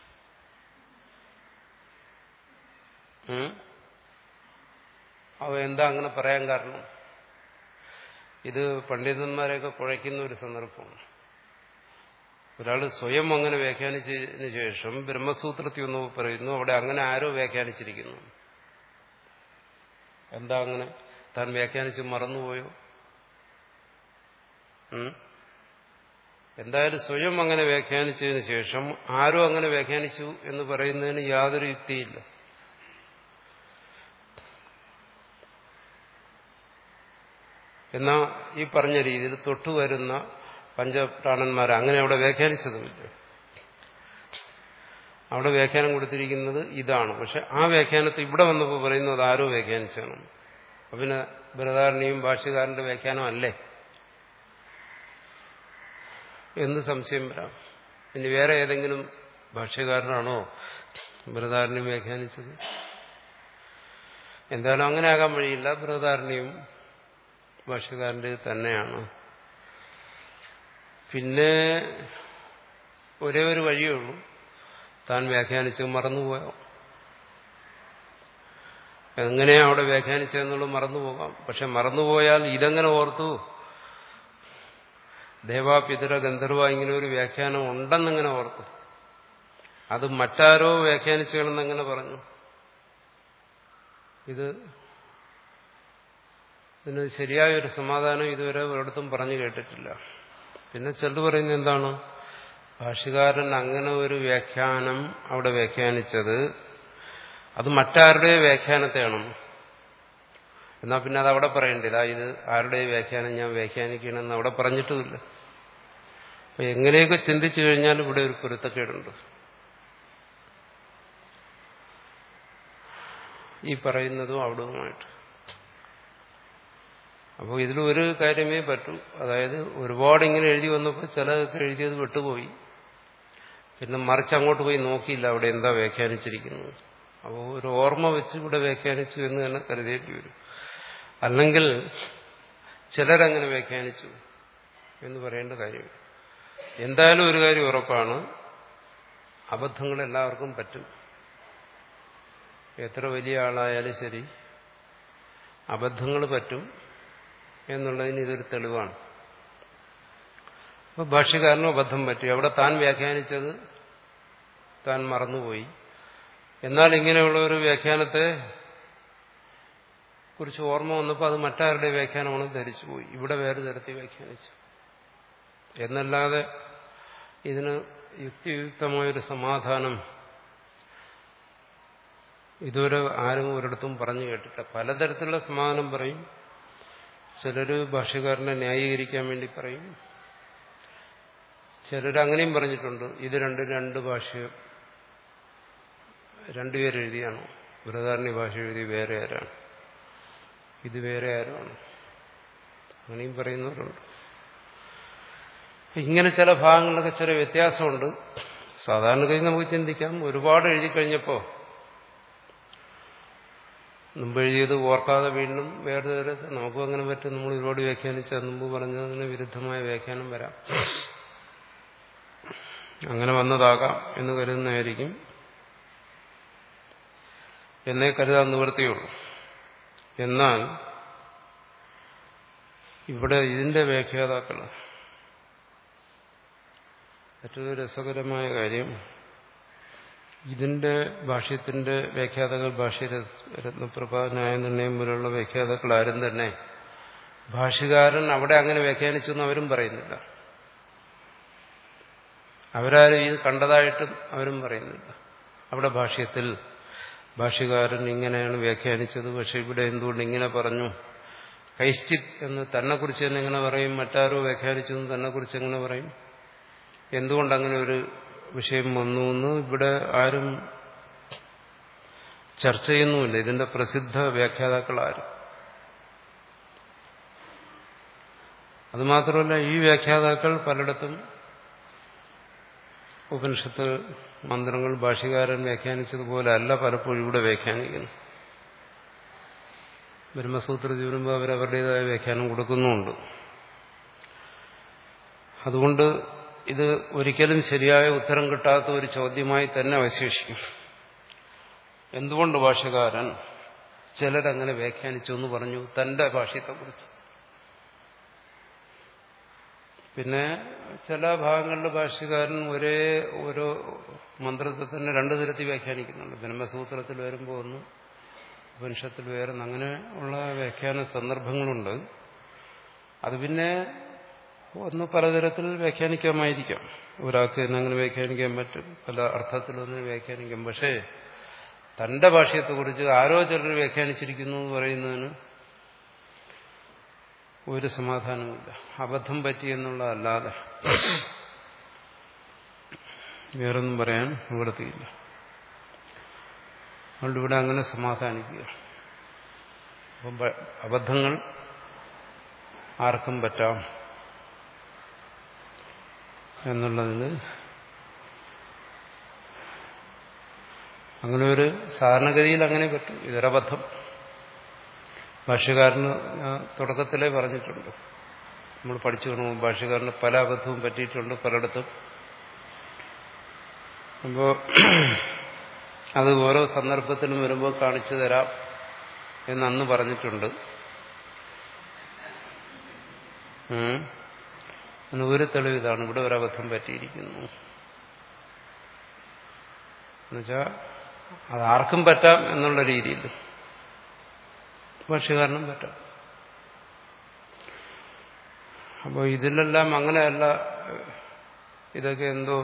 അവ എന്താ അങ്ങനെ പറയാൻ കാരണം ഇത് പണ്ഡിതന്മാരെയൊക്കെ കുഴയ്ക്കുന്ന ഒരു സന്ദർഭമാണ് ഒരാൾ സ്വയം അങ്ങനെ വ്യാഖ്യാനിച്ചതിന് ശേഷം ബ്രഹ്മസൂത്രത്തിൽ ഒന്ന് പറയുന്നു അവിടെ അങ്ങനെ ആരോ വ്യാഖ്യാനിച്ചിരിക്കുന്നു എന്താ അങ്ങനെ താൻ വ്യാഖ്യാനിച്ച് മറന്നുപോയോ എന്തായാലും സ്വയം അങ്ങനെ വ്യാഖ്യാനിച്ചതിന് ശേഷം ആരോ അങ്ങനെ വ്യാഖ്യാനിച്ചു എന്ന് പറയുന്നതിന് യാതൊരു യുക്തിയില്ല എന്നാൽ ഈ പറഞ്ഞ രീതിയിൽ തൊട്ടുവരുന്ന പഞ്ചപ്രാണന്മാർ അങ്ങനെ അവിടെ വ്യാഖ്യാനിച്ചതുമില്ല അവിടെ വ്യാഖ്യാനം കൊടുത്തിരിക്കുന്നത് ഇതാണ് പക്ഷെ ആ വ്യാഖ്യാനത്തെ ഇവിടെ വന്നപ്പോൾ പറയുന്നത് ആരോ വ്യാഖ്യാനിച്ചാണ് അപ്പൊ പിന്നെ ബൃഹദാരണിയും ഭാഷ്യകാരന്റെ വ്യാഖ്യാനം അല്ലേ എന്ന് സംശയം വരാം ഇനി വേറെ ഏതെങ്കിലും ഭാഷ്യകാരനാണോ ബൃഹദാരണ്യം വ്യാഖ്യാനിച്ചത് എന്തായാലും അങ്ങനെ ആകാൻ വഴിയില്ല ബൃഹദാരണ്യം ഭാഷ്യകാരൻ്റെ തന്നെയാണ് പിന്നെ ഒരേ ഒരു വഴിയേ ഉള്ളൂ താൻ വ്യാഖ്യാനിച്ച് മറന്നുപോയോ എങ്ങനെയാ അവിടെ വ്യാഖ്യാനിച്ചതെന്നുള്ളത് മറന്നുപോകാം പക്ഷെ മറന്നുപോയാൽ ഇതെങ്ങനെ ഓർത്തു ദേവാപിതര ഗന്ധർവ ഇങ്ങനെ ഒരു വ്യാഖ്യാനം ഉണ്ടെന്നിങ്ങനെ ഓർത്തു അത് മറ്റാരോ വ്യാഖ്യാനിച്ചുകളെന്ന് എങ്ങനെ പറഞ്ഞു ഇത് ഇതിന് ശരിയായ ഒരു സമാധാനം ഇതുവരെ ഒരിടത്തും പറഞ്ഞു കേട്ടിട്ടില്ല പിന്നെ ചിലത് പറയുന്നത് എന്താണ് ഭാഷകാരൻ അങ്ങനെ ഒരു വ്യാഖ്യാനം അവിടെ വ്യാഖ്യാനിച്ചത് അത് മറ്റാരുടെ വ്യാഖ്യാനത്തെയാണ് എന്നാൽ പിന്നെ അത് അവിടെ പറയണ്ടില്ല ഇത് ആരുടെ വ്യാഖ്യാനം ഞാൻ വ്യാഖ്യാനിക്കണമെന്ന് അവിടെ പറഞ്ഞിട്ടുമില്ല അപ്പൊ എങ്ങനെയൊക്കെ ചിന്തിച്ചു കഴിഞ്ഞാൽ ഇവിടെ ഒരു പൊരുത്തക്കേടുണ്ട് ഈ പറയുന്നതും അവിടവുമായിട്ട് അപ്പോൾ ഇതിൽ ഒരു കാര്യമേ പറ്റൂ അതായത് ഒരുപാട് ഇങ്ങനെ എഴുതി വന്നപ്പോൾ ചിലതൊക്കെ എഴുതിയത് വിട്ടുപോയി പിന്നെ മറിച്ച് അങ്ങോട്ട് പോയി നോക്കിയില്ല അവിടെ എന്താ വ്യാഖ്യാനിച്ചിരിക്കുന്നത് അപ്പോൾ ഒരു ഓർമ്മ വെച്ച് ഇവിടെ വ്യാഖ്യാനിച്ചു എന്ന് തന്നെ കരുതേണ്ടി വരും അല്ലെങ്കിൽ ചിലരങ്ങനെ വ്യാഖ്യാനിച്ചു എന്ന് പറയേണ്ട കാര്യം എന്തായാലും ഒരു കാര്യം ഉറപ്പാണ് അബദ്ധങ്ങൾ എല്ലാവർക്കും പറ്റും എത്ര വലിയ ആളായാലും ശരി അബദ്ധങ്ങൾ പറ്റും എന്നുള്ളതിന് ഇതൊരു തെളിവാണ് അപ്പോൾ ഭാഷ്യക്കാരനും അബദ്ധം പറ്റി അവിടെ താൻ വ്യാഖ്യാനിച്ചത് താൻ മറന്നുപോയി എന്നാൽ ഇങ്ങനെയുള്ള ഒരു വ്യാഖ്യാനത്തെ കുറിച്ച് ഓർമ്മ വന്നപ്പോൾ അത് മറ്റാരുടെ വ്യാഖ്യാനമാണെന്ന് ധരിച്ചുപോയി ഇവിടെ വേറെ തരത്തിൽ വ്യാഖ്യാനിച്ചു എന്നല്ലാതെ ഇതിന് യുക്തിയുക്തമായൊരു സമാധാനം ഇതുവരെ ആരും ഒരിടത്തും പറഞ്ഞു കേട്ടില്ല പലതരത്തിലുള്ള സമാധാനം പറയും ചിലര് ഭാഷ്യക്കാരനെ ന്യായീകരിക്കാൻ വേണ്ടി പറയും ചിലർ അങ്ങനെയും പറഞ്ഞിട്ടുണ്ട് ഇത് രണ്ട് രണ്ട് ഭാഷ രണ്ടുപേരെഴുതിയാണോ ബൃഹദാരണ്യ ഭാഷ എഴുതി വേറെ ആരാണ് ഇത് വേറെ ആരാണ് അങ്ങനെയും പറയുന്നവരുണ്ട് ഇങ്ങനെ ചില ഭാഗങ്ങളിലൊക്കെ ചെറിയ വ്യത്യാസമുണ്ട് സാധാരണഗതി നമുക്ക് ചിന്തിക്കാം ഒരുപാട് എഴുതി കഴിഞ്ഞപ്പോൾ മുമ്പ് എഴുതിയത് ഓർക്കാതെ വീണ്ടും വേറെ തരത്തിൽ നമുക്കും അങ്ങനെ പറ്റും നമ്മൾ ഒരുപാട് വ്യാഖ്യാനിച്ച മുമ്പ് പറഞ്ഞതിന് വിരുദ്ധമായ വ്യാഖ്യാനം വരാം അങ്ങനെ വന്നതാകാം എന്ന് കരുതുന്നതായിരിക്കും എന്നേ കരുതാൻ നിവൃത്തിയുള്ളൂ എന്നാൽ ഇവിടെ ഇതിന്റെ വ്യാഖ്യാതാക്കൾ ഏറ്റവും രസകരമായ കാര്യം ഇതിന്റെ ഭാഷ്യത്തിന്റെ വ്യാഖ്യാതാക്കൾ ഭാഷ്യരത്നപ്രഭാനായ നിർണയം പോലുള്ള വ്യാഖ്യാതാക്കൾ ആരും തന്നെ ഭാഷ്യകാരൻ അവിടെ അങ്ങനെ വ്യാഖ്യാനിച്ചു എന്ന് അവരും പറയുന്നില്ല അവരാരും ഇത് കണ്ടതായിട്ടും അവരും പറയുന്നില്ല അവിടെ ഭാഷ്യത്തിൽ ഭാഷ്യകാരൻ ഇങ്ങനെയാണ് വ്യാഖ്യാനിച്ചത് പക്ഷെ ഇവിടെ എന്തുകൊണ്ട് ഇങ്ങനെ പറഞ്ഞു കൈശ്ചിത് എന്ന് തന്നെക്കുറിച്ച് തന്നെ എങ്ങനെ പറയും മറ്റാരോ വ്യാഖ്യാനിച്ചു എന്ന് തന്നെക്കുറിച്ച് എങ്ങനെ പറയും എന്തുകൊണ്ട് അങ്ങനെ ഒരു വിഷയം വന്നു എന്ന് ഇവിടെ ആരും ചർച്ച ചെയ്യുന്നുമില്ല ഇതിന്റെ പ്രസിദ്ധ വ്യാഖ്യാതാക്കൾ ആരും അതുമാത്രമല്ല ഈ വ്യാഖ്യാതാക്കൾ പലയിടത്തും ഉപനിഷത്ത് മന്ത്രങ്ങൾ ഭാഷ്യകാരൻ വ്യാഖ്യാനിച്ചതുപോലെ അല്ല പലപ്പോഴും ഇവിടെ വ്യാഖ്യാനിക്കുന്നു ബ്രഹ്മസൂത്രത്തിൽ വരുമ്പോൾ അവരവരുടേതായ വ്യാഖ്യാനം കൊടുക്കുന്നുമുണ്ട് അതുകൊണ്ട് ഇത് ഒരിക്കലും ശരിയായ ഉത്തരം കിട്ടാത്ത ഒരു ചോദ്യമായി തന്നെ അവശേഷിക്കും എന്തുകൊണ്ട് ഭാഷകാരൻ ചിലരങ്ങനെ വ്യാഖ്യാനിച്ചു എന്ന് പറഞ്ഞു തന്റെ ഭാഷ്യത്തെക്കുറിച്ച് പിന്നെ ചില ഭാഗങ്ങളിൽ ഭാഷ്യകാരൻ ഒരേ ഓരോ മന്ത്രത്തെ തന്നെ രണ്ടു തരത്തിൽ വ്യാഖ്യാനിക്കുന്നുണ്ട് ബ്രഹ്മസൂത്രത്തിൽ വരുമ്പോൾ ഒന്ന് ഉപനിഷത്തിൽ വേറെ അങ്ങനെ ഉള്ള വ്യാഖ്യാന സന്ദർഭങ്ങളുണ്ട് അത് പിന്നെ ഒന്ന് പലതരത്തിൽ വ്യാഖ്യാനിക്കാമായിരിക്കാം ഒരാൾക്ക് തന്നെ അങ്ങനെ വ്യാഖ്യാനിക്കാൻ പറ്റും പല അർത്ഥത്തിലൊന്നും വ്യാഖ്യാനിക്കാം പക്ഷേ തന്റെ ഭാഷയത്തെക്കുറിച്ച് ആരോ ചിലർ വ്യാഖ്യാനിച്ചിരിക്കുന്നു എന്ന് പറയുന്നതിന് ഒരു സമാധാനമില്ല അബദ്ധം പറ്റി എന്നുള്ളതല്ലാതെ വേറൊന്നും പറയാൻ നിവൃത്തിയില്ല അതുകൊണ്ട് ഇവിടെ അങ്ങനെ സമാധാനിക്കുക അപ്പം അബദ്ധങ്ങൾ ആർക്കും പറ്റാം എന്നുള്ളതിന് അങ്ങനെ ഒരു സാധാരണഗതിയിൽ അങ്ങനെ പറ്റും ഇതൊരബദ്ധം ഭാഷ്യക്കാരന് തുടക്കത്തിലേ പറഞ്ഞിട്ടുണ്ട് നമ്മൾ പഠിച്ചു കാണുമ്പോൾ ഭാഷ്യക്കാരന് പല അബദ്ധവും പറ്റിയിട്ടുണ്ട് പലയിടത്തും അപ്പോൾ അത് ഓരോ സന്ദർഭത്തിലും വരുമ്പോൾ കാണിച്ചു തരാം എന്ന് അന്ന് പറഞ്ഞിട്ടുണ്ട് എന്ന് ഒരു തെളിവ് ഇതാണ് ഇവിടെ ഒരു അബദ്ധം പറ്റിയിരിക്കുന്നു എന്നുവെച്ചാൽ അത് ആർക്കും പറ്റാം എന്നുള്ള രീതിയിൽ ഭാഷ്യകാരനും പറ്റാം അപ്പോൾ ഇതിലെല്ലാം അങ്ങനെയല്ല ഇതൊക്കെ എന്തോ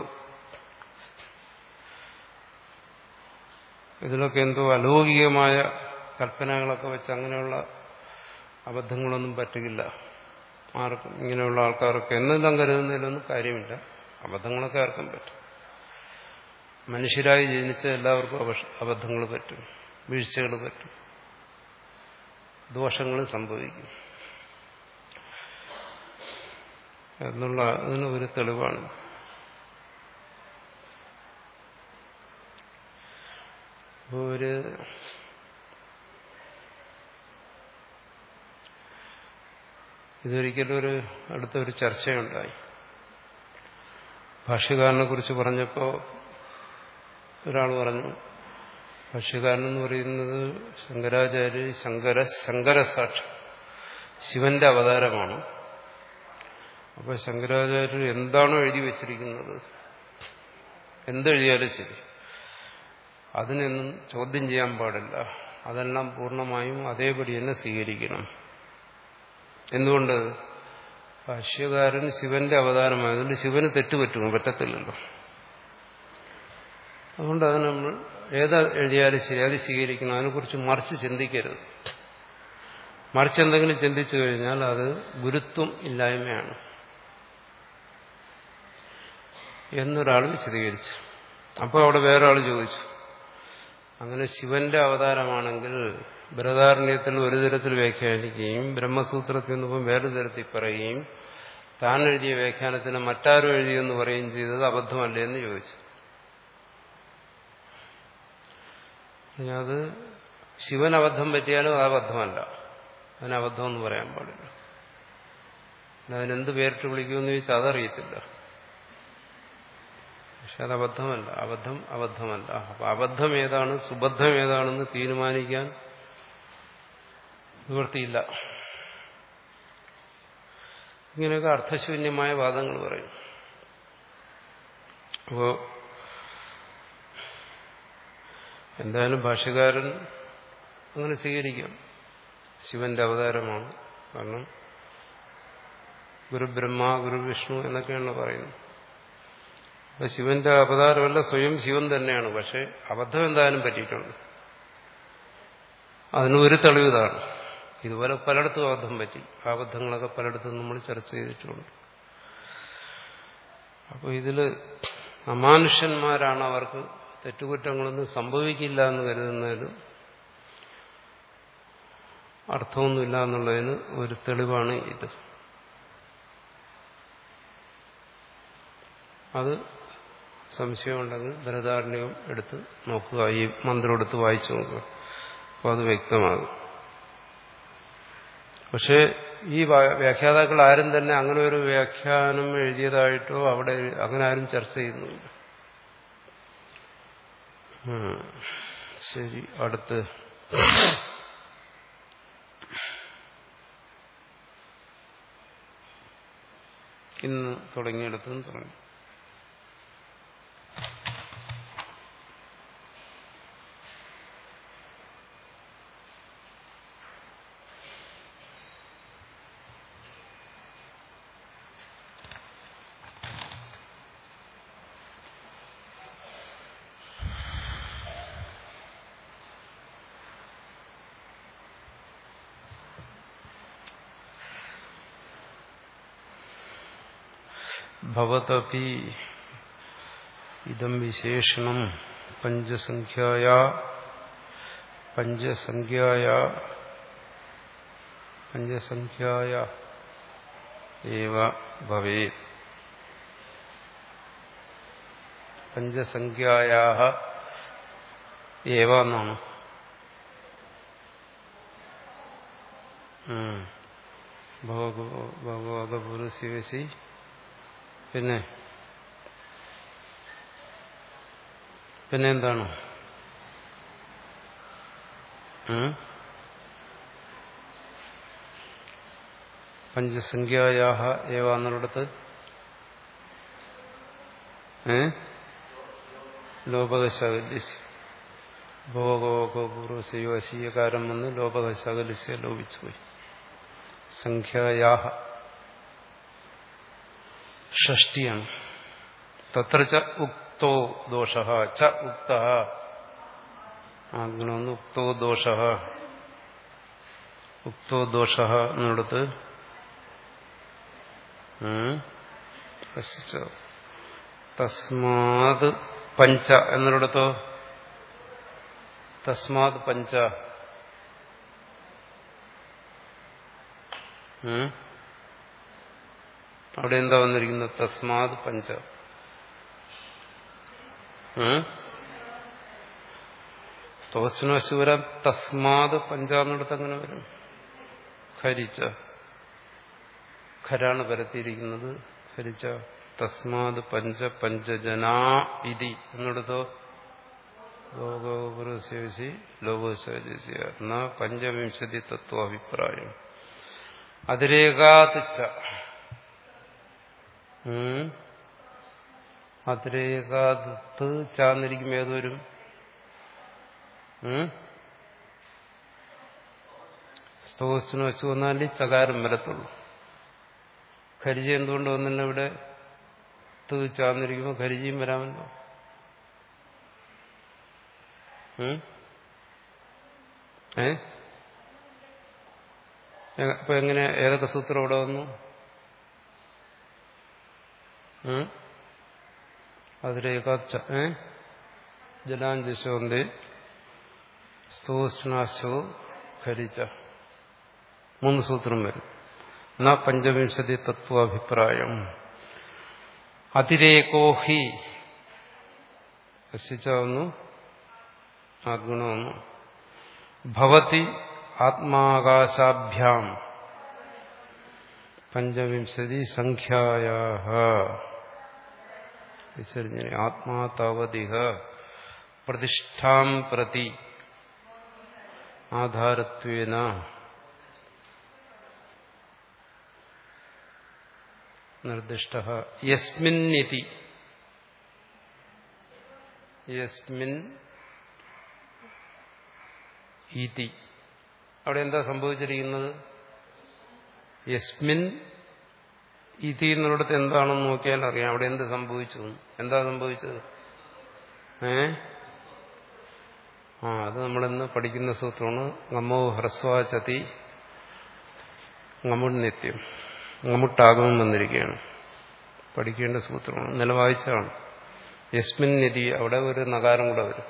ഇതിലൊക്കെ എന്തോ അലൗകികമായ കൽപ്പനകളൊക്കെ വെച്ച് അങ്ങനെയുള്ള അബദ്ധങ്ങളൊന്നും പറ്റുകയില്ല ആർക്കും ഇങ്ങനെയുള്ള ആൾക്കാർക്ക് എന്നെല്ലാം കരുതുന്നതിലൊന്നും കാര്യമില്ല അബദ്ധങ്ങളൊക്കെ ആർക്കും പറ്റും മനുഷ്യരായി ജനിച്ച എല്ലാവർക്കും അബദ്ധങ്ങൾ പറ്റും വീഴ്ചകൾ പറ്റും ദോഷങ്ങൾ സംഭവിക്കും എന്നുള്ള അതിന് ഒരു തെളിവാണ് ഒരു ഇതൊരിക്കലും ഒരു അടുത്തൊരു ചർച്ചയുണ്ടായി ഭാഷ്യകാരനെ കുറിച്ച് പറഞ്ഞപ്പോൾ ഒരാൾ പറഞ്ഞു ഭാഷ്യകാരൻ എന്ന് പറയുന്നത് ശങ്കരാചാര്യ ശങ്കര ശങ്കരസാക്ഷി ശിവന്റെ അവതാരമാണ് അപ്പോൾ ശങ്കരാചാര്യർ എന്താണോ എഴുതി വച്ചിരിക്കുന്നത് എന്തെഴുതിയാലും ശരി അതിനൊന്നും ചോദ്യം ചെയ്യാൻ പാടില്ല അതെല്ലാം പൂർണ്ണമായും അതേപടി തന്നെ സ്വീകരിക്കണം എന്തുകൊണ്ട് ഭാഷ്യകാരൻ ശിവന്റെ അവതാരമായതുകൊണ്ട് ശിവന് തെറ്റുപറ്റുമോ പറ്റത്തില്ലല്ലോ അതുകൊണ്ട് അത് നമ്മൾ ഏതാ എഴുതിയാലും ശരി അത് സ്വീകരിക്കണം അതിനെക്കുറിച്ച് മറിച്ച് ചിന്തിക്കരുത് മറിച്ച് എന്തെങ്കിലും ചിന്തിച്ചു കഴിഞ്ഞാൽ അത് ഗുരുത്വം ഇല്ലായ്മയാണ് എന്നൊരാൾ വിശദീകരിച്ചു അപ്പോൾ അവിടെ വേറെ ആൾ ചോദിച്ചു അങ്ങനെ ശിവന്റെ അവതാരമാണെങ്കിൽ ബൃഹദാരണ്യത്തിൽ ഒരു തരത്തിൽ വ്യാഖ്യാനിക്കുകയും ബ്രഹ്മസൂത്രത്തിൽ നിന്നിപ്പം വേറെ തരത്തിൽ പറയുകയും താൻ എഴുതിയ വ്യാഖ്യാനത്തിന് മറ്റാരും എഴുതിയെന്ന് പറയുകയും ചെയ്തത് അബദ്ധമല്ലേ എന്ന് ചോദിച്ചു അത് ശിവൻ അബദ്ധം പറ്റിയാലും അത് അബദ്ധമല്ല അതിന് അബദ്ധമെന്ന് പറയാൻ പാടില്ല അതിനെന്ത് പേരിട്ട് വിളിക്കുമെന്ന് ചോദിച്ചാൽ അതറിയത്തില്ല പക്ഷെ അത് അബദ്ധമല്ല അബദ്ധം അബദ്ധമല്ല അപ്പൊ അബദ്ധം ഏതാണ് സുബദ്ധം ഏതാണെന്ന് തീരുമാനിക്കാൻ നിവൃത്തിയില്ല ഇങ്ങനെയൊക്കെ അർത്ഥശൂന്യമായ വാദങ്ങൾ പറയും അപ്പോ എന്തായാലും ഭാഷകാരൻ അങ്ങനെ സ്വീകരിക്കാം ശിവന്റെ അവതാരമാണ് കാരണം ഗുരുബ്രഹ്മ ഗുരുവിഷ്ണു എന്നൊക്കെയാണ് പറയുന്നത് അപ്പൊ ശിവന്റെ അവതാരമല്ല സ്വയം ശിവൻ തന്നെയാണ് പക്ഷെ അബദ്ധം എന്തായാലും പറ്റിയിട്ടുണ്ട് അതിന് ഒരു തെളിവിതാണ് ഇതുപോലെ പലയിടത്തും അബദ്ധം പറ്റി ആ അബദ്ധങ്ങളൊക്കെ പലയിടത്തും നമ്മൾ ചർച്ച ചെയ്തിട്ടുണ്ട് അപ്പോൾ ഇതിൽ അമാനുഷ്യന്മാരാണ് അവർക്ക് തെറ്റുകുറ്റങ്ങളൊന്നും സംഭവിക്കില്ല എന്ന് കരുതുന്നതിലും അർത്ഥമൊന്നുമില്ല എന്നുള്ളതിന് ഒരു തെളിവാണ് ഇത് അത് സംശയമുണ്ടെങ്കിൽ ധനധാരണയും എടുത്ത് നോക്കുക ഈ മന്ത്രം എടുത്ത് വായിച്ചു നോക്കുക അപ്പോൾ അത് വ്യക്തമാകും പക്ഷേ ഈ വ്യാഖ്യാതാക്കൾ ആരും തന്നെ അങ്ങനെ ഒരു വ്യാഖ്യാനം എഴുതിയതായിട്ടോ അവിടെ അങ്ങനെ ആരും ചർച്ച ചെയ്യുന്നില്ല ശരി അടുത്ത് ഇന്ന് തുടങ്ങിയെടുത്തും തുടങ്ങി ഭവതപി ഇതം വിശേഷണം പഞ്ചസംഖ്യായ പഞ്ചസംഖ്യായ പഞ്ചസംഖ്യായ ഏവ ഭവേത് പഞ്ചസംഖ്യായാ ഏവ എന്നാണ് ഭഗവതപുരശിവസി പിന്നെ പിന്നെ എന്താണ് പഞ്ചസംഖ്യായാ ഏവ എന്നുള്ളിടത്ത് ഏ ലോപകശാകല്യസ് ഭോഗോപൂർവസയോ അശീയകാരം വന്ന് ലോപകശാകല്യസ്യ ലോപിച്ചുപോയി സംഖ്യായാ ഷഷ്ടിയാണ് തത്ര ച ഉക്തോ ദോഷ ച ഉക്ത അങ്ങനൊന്ന് ഉക്തോ ദോഷ ഉക്തോ ദോഷ എന്നിടത്ത് തസ്മാത് പഞ്ച എന്നിടത്തോ തസ്മാത് പഞ്ച അവിടെ എന്താ വന്നിരിക്കുന്നത് തസ്മാത് പഞ്ച സ്തോച്ചനോ ശൂര തസ്മാത് പഞ്ച എന്നിടത്ത് അങ്ങനെ വരും ഖരിച്ച ഖരാണ് പരത്തിയിരിക്കുന്നത് ഖരിച്ച തസ്മാത് പഞ്ച പഞ്ചജനാ ഇതി എന്നിടത്തോ ലോകോപുരശേഷി ലോകോശേഷി എന്ന പഞ്ചവിംശതി തത്വാഭിപ്രായം അതിരേകാത്തിച്ച അതിരേകാത്ത് ചാന്നിരിക്കും ഏതൊരും സ്തോസിന് വെച്ച് വന്നാലേ ചകാരം വരത്തുള്ളൂ ഖരിജ എന്തുകൊണ്ട് വന്നില്ല ഇവിടെ ത് ചാന്നിരിക്കുമ്പോൾ ഖരിജിയും വരാമല്ലോ ഏ അപ്പൊ എങ്ങനെ ഏതൊക്കെ സൂത്രം ഇവിടെ വന്നു അതിലേക്കാച്ച ഏ ജലാഞ്ജശോന്റെ സ്തോഷ്ണാശോ ഖരിച്ച മൂന്ന് സൂത്രം വരും എന്നാ പഞ്ചവിംശതി തത്വാഭിപ്രായം അതിരേകോ ഹി രസിച്ചാവുന്നു ആത്മണമൊന്നു ഭവതി ആത്മാകാശാഭ്യാം പഞ്ചവിംശതി സംഖ്യായ വിസർജന ആത്മാ താവതിഹ പ്രതിഷ്ഠാം പ്രതി ആധാരത്വേന നിർദ്ദിഷ്ട യസ്മിന്നിതി യസ്മിൻ ഇതി അവിടെ എന്താ സംഭവിച്ചിരിക്കുന്നത് യസ്മിൻ ഇതി എന്നുള്ളിടത്ത് എന്താണെന്ന് നോക്കിയാൽ അറിയാം അവിടെ എന്ത് സംഭവിച്ചു എന്താ സംഭവിച്ചത് ഏ ആ അത് നമ്മളിന്ന് പഠിക്കുന്ന സൂത്രമാണ് ngമോ ഹ്രസ്വാചതി ngമുട് നിത്യം ngമുട്ടാഗമം വന്നിരിക്കുകയാണ് പഠിക്കേണ്ട സൂത്രമാണ് നില വായിച്ചാണ് യസ്മിൻ നിധി അവിടെ ഒരു നഗാരം കൂടെ വരും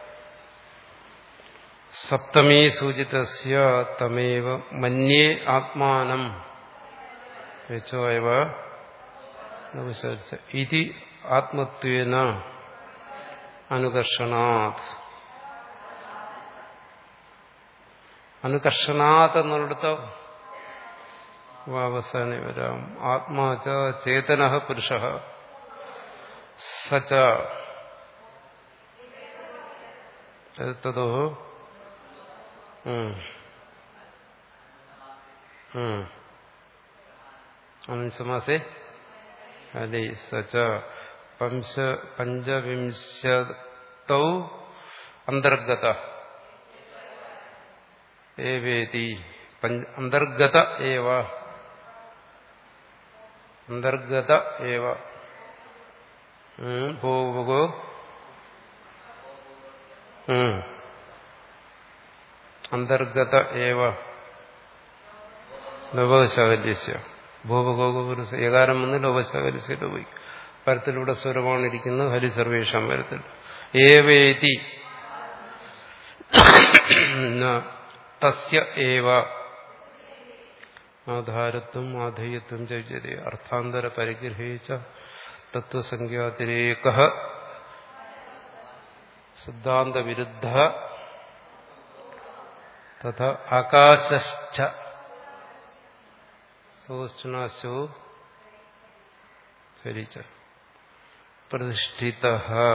സപ്തമീ സൂചിതസ്യ തമേവ മന്യേ ആത്മാനം വെച്ചോയവ ഇതി ആത്മത്വേന അനുകർഷണാത് അനുകർഷണാത് എന്നുള്ളിടത്ത് അവസാനെ വരാം ആത്മാച ചേതന പുരുഷ സച്ച തതോ അനന്തമാസേ അതെ സച്ച പഞ്ച പഞ്ചവിംശത്തൗ അന്തർഗത ഏവേതി അന്തർഗത ഏവ അന്തർഗത ഏവ ഭൂഭുഗോ അന്തർഗത ഏവ ലോകശകല്യസ്യ ഭൂപകോപുരുഷ ഏകാരം വന്ന് ലോകശകല്യസ്യ ഉപയോഗിക്കും പരത്തിലൂടെ സ്വരമാണ് ഇരിക്കുന്നത് ഹരി സർവേഷാം പരത്തിൽ ഏവേതി തസ്യ ഏവ ആധാരത്വം ആധേയത്വം ചോദിച്ചത് അർത്ഥാന്തര പരിഗ്രഹിച്ച തത്വസംഖ്യാതിരേക സിദ്ധാന്ത വിരുദ്ധ തഥ ആകാശശ്ച സോഷ്ണാശോ ധരിച്ച പ്രതിഷ്ഠിത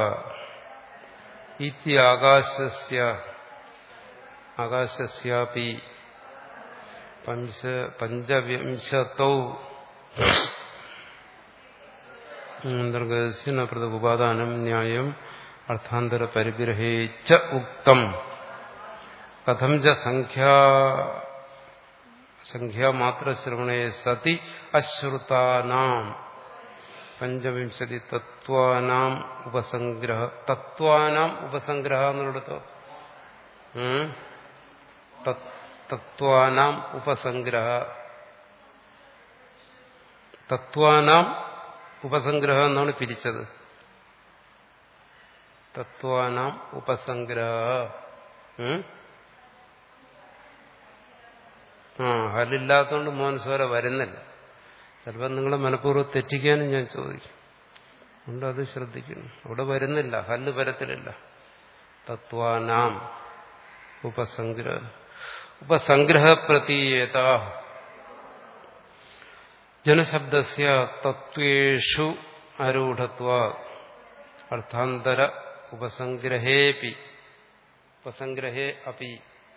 ഇത്യാകാശസ്യ ആകാശസ്യാപി പഞ്ച പഞ്ചവിംശത്തൗ അന്തർഗതസ്യ നൃത ഉപാദാനം ന്യായം അർത്ഥാന്തര പരിഗ്രഹേച്ച ഉക്തം കഥം ച സംഖ്യാ സംഖ്യാമാത്രശ്രവണേ സതി അശ്രുതാനാം പഞ്ചവിംശതി തത്വാനാം ഉപസംഗ്രഹ തത്വാനാം ഉപസംഗ്രഹ എന്നുള്ളടത്തോ തത്വാനാം ഉപസംഗ്രഹ തത്വാനാം ഉപസംഗ്രഹ എന്നാണ് പിരിച്ചത് തത്വാനാം ഉപസംഗ്രഹ ഉം? ആ ഹലില്ലാത്തതുകൊണ്ട് മോൻസ്വര വരുന്നില്ല ചിലപ്പോൾ നിങ്ങളെ മനഃപൂർവ്വം തെറ്റിക്കാനും ഞാൻ ചോദിക്കും അതുകൊണ്ട് അത് ശ്രദ്ധിക്കണം അവിടെ വരുന്നില്ല ഹല്ല് വരത്തിലില്ല തത്വാനാം ഉപസംഗ്രഹ ഉപസംഗ്രഹ പ്രതീയത ജനശബ്ദസ്യ തത്വേഷു ആരൂഢത്വ അർത്ഥാന്തര ഉപസംഗ്രഹേപി ഉപസംഗ്രഹേ അപി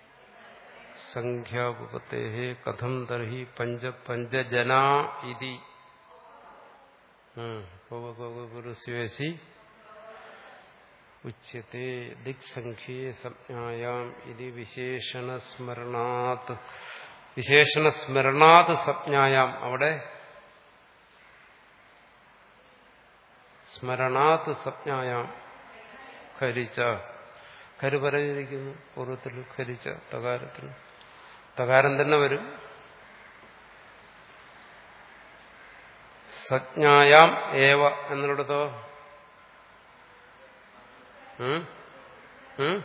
സംഖ്യാപത്തെ കഥം തർഹി പഞ്ച പഞ്ചജനാ ഇതി പുരുസ്വേശി ഉച്യത്തെ ദിക്സംഖ്യേ സംജ്ഞായാം ഇതി വിശേഷണസ്മരണാത് വിശേഷണസ്മരണാത് സംജ്ഞായാം അവിടെ സ്മരണാത് സംജ്ഞായാം ഖരിച്ച കരു പറഞ്ഞിരിക്കുന്നു പൂർവ്വത്തിൽ ഖരിച്ച തകാരത്തിൽ തകാരം തന്നെ വരും സജ്ഞായാം ഏവ എന്നിടത്തോ ഉം? ഉം?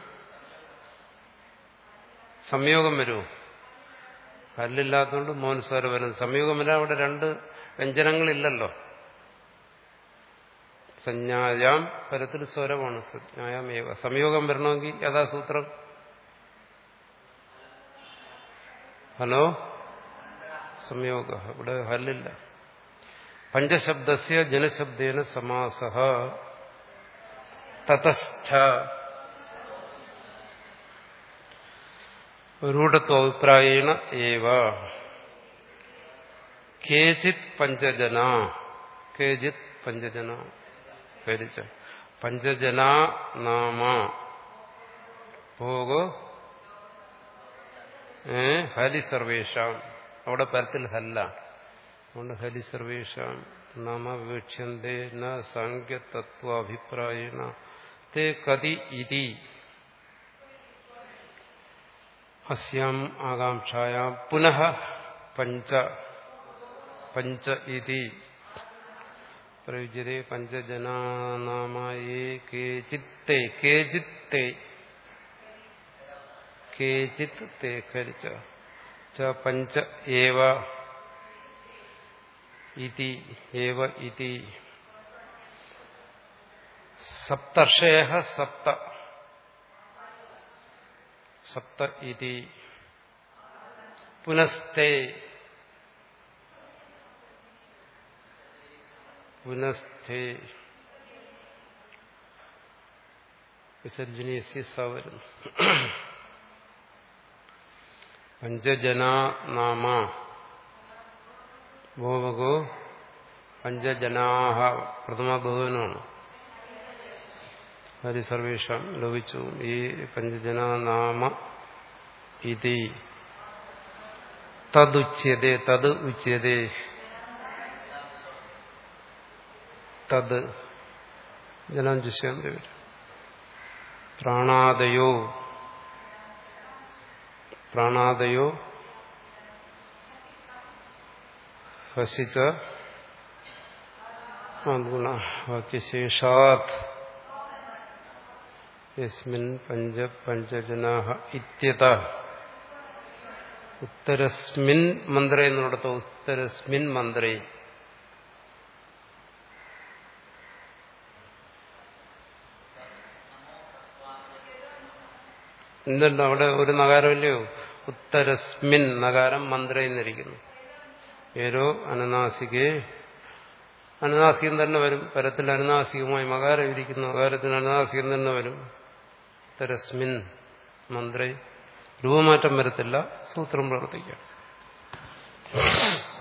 സംയോഗം വരുമോ കല്ലില്ലാത്തതുകൊണ്ട് മോൻസ്വരം വരുന്നു സംയോഗം വരാൻ അവിടെ രണ്ട് വ്യഞ്ജനങ്ങളില്ലല്ലോ സഞ്ജായാം പരത്തിൽ സ്വരമാണ് സജ്ഞായാം ഏവ സംയോഗം വരണമെങ്കിൽ യഥാ സൂത്രം ഹലോ സംയോഗ ഇവിടെ ഹല്ലില്ല പഞ്ചശബ്ദസ്യ ജനശബ്ദേന സമാസ തതസ്ഥ രൂഢത്വഭിപ്രായേണ ഏവ കേചിത് പഞ്ചജന കേചിത് പഞ്ചജന കരിച്ച പഞ്ചജന നാമ ഭോഗോ ഏ ഹരി സർവേഷാം അവിടെ പരത്തിൽ ഹല്ല അതുകൊണ്ട് ഹരി സർവേഷാം നാമ വിവക്ഷ്യന്തേ ന സാങ്ക്യതത്വാഭിപ്രായേണ തേ കതി ഇതി അസ്യാം ആകാംക്ഷായാം പുനഃ പഞ്ച പഞ്ച ഇതി പ്രയുജ്യത്തെ പഞ്ചജനാനാമയേ കേചിത്തെ കേചിത്തെ കേചിത് തേ ഖരിച്ച ച പഞ്ച ഏവ ഇതി ഏവ ഇതി സപ്തർഷയ സപ്ത സപ്ത ഇതി പുനസ്തേ പുനസ്ഥേ വിസർജനീയസ്യ സ വരുന്നു പഞ്ചജനാ നാമ ഭൂവകോ പഞ്ചജനാഹ പ്രഥമ ബഹുവനാണ് ഹരി സർവേഷാം ലോപിച്ചു ഈ പഞ്ചജനാ നാമ ഇതി തദുച്യതേ തത് ഉച്യതേ തത് ജനം ചുഷ്യാന്തി വരും പ്രാണാദയോ പ്രാണാദയോ ഹസിച്ച ഗുണ വാക്യശേഷാത് യസ്മിൻ പഞ്ച പഞ്ചജനാഹ ഇത്യത ഉത്തരസ്മിൻ മന്ത്രേ എന്നിടത്ത് ഉത്തരസ്മിൻ മന്ത്രേ എന്തുണ്ട് അവിടെ ഒരു നഗാരമില്ലയോ ഉത്തരസ്മിൻ നഗാരം മന്ത്രയെന്നിരിക്കുന്നു ഏരോ അനനാസികെ അനുനാസികം തന്നെ വരും പരത്തിൽ അനുനാസികമായി മകാരം ഇരിക്കുന്നു മകാരത്തിന് അനുനാസികം തന്നെ വരും ഉത്തരസ്മിൻ മന്ത്രേ രൂപമാറ്റം വരത്തില്ല സൂത്രം പ്രവർത്തിക്കാം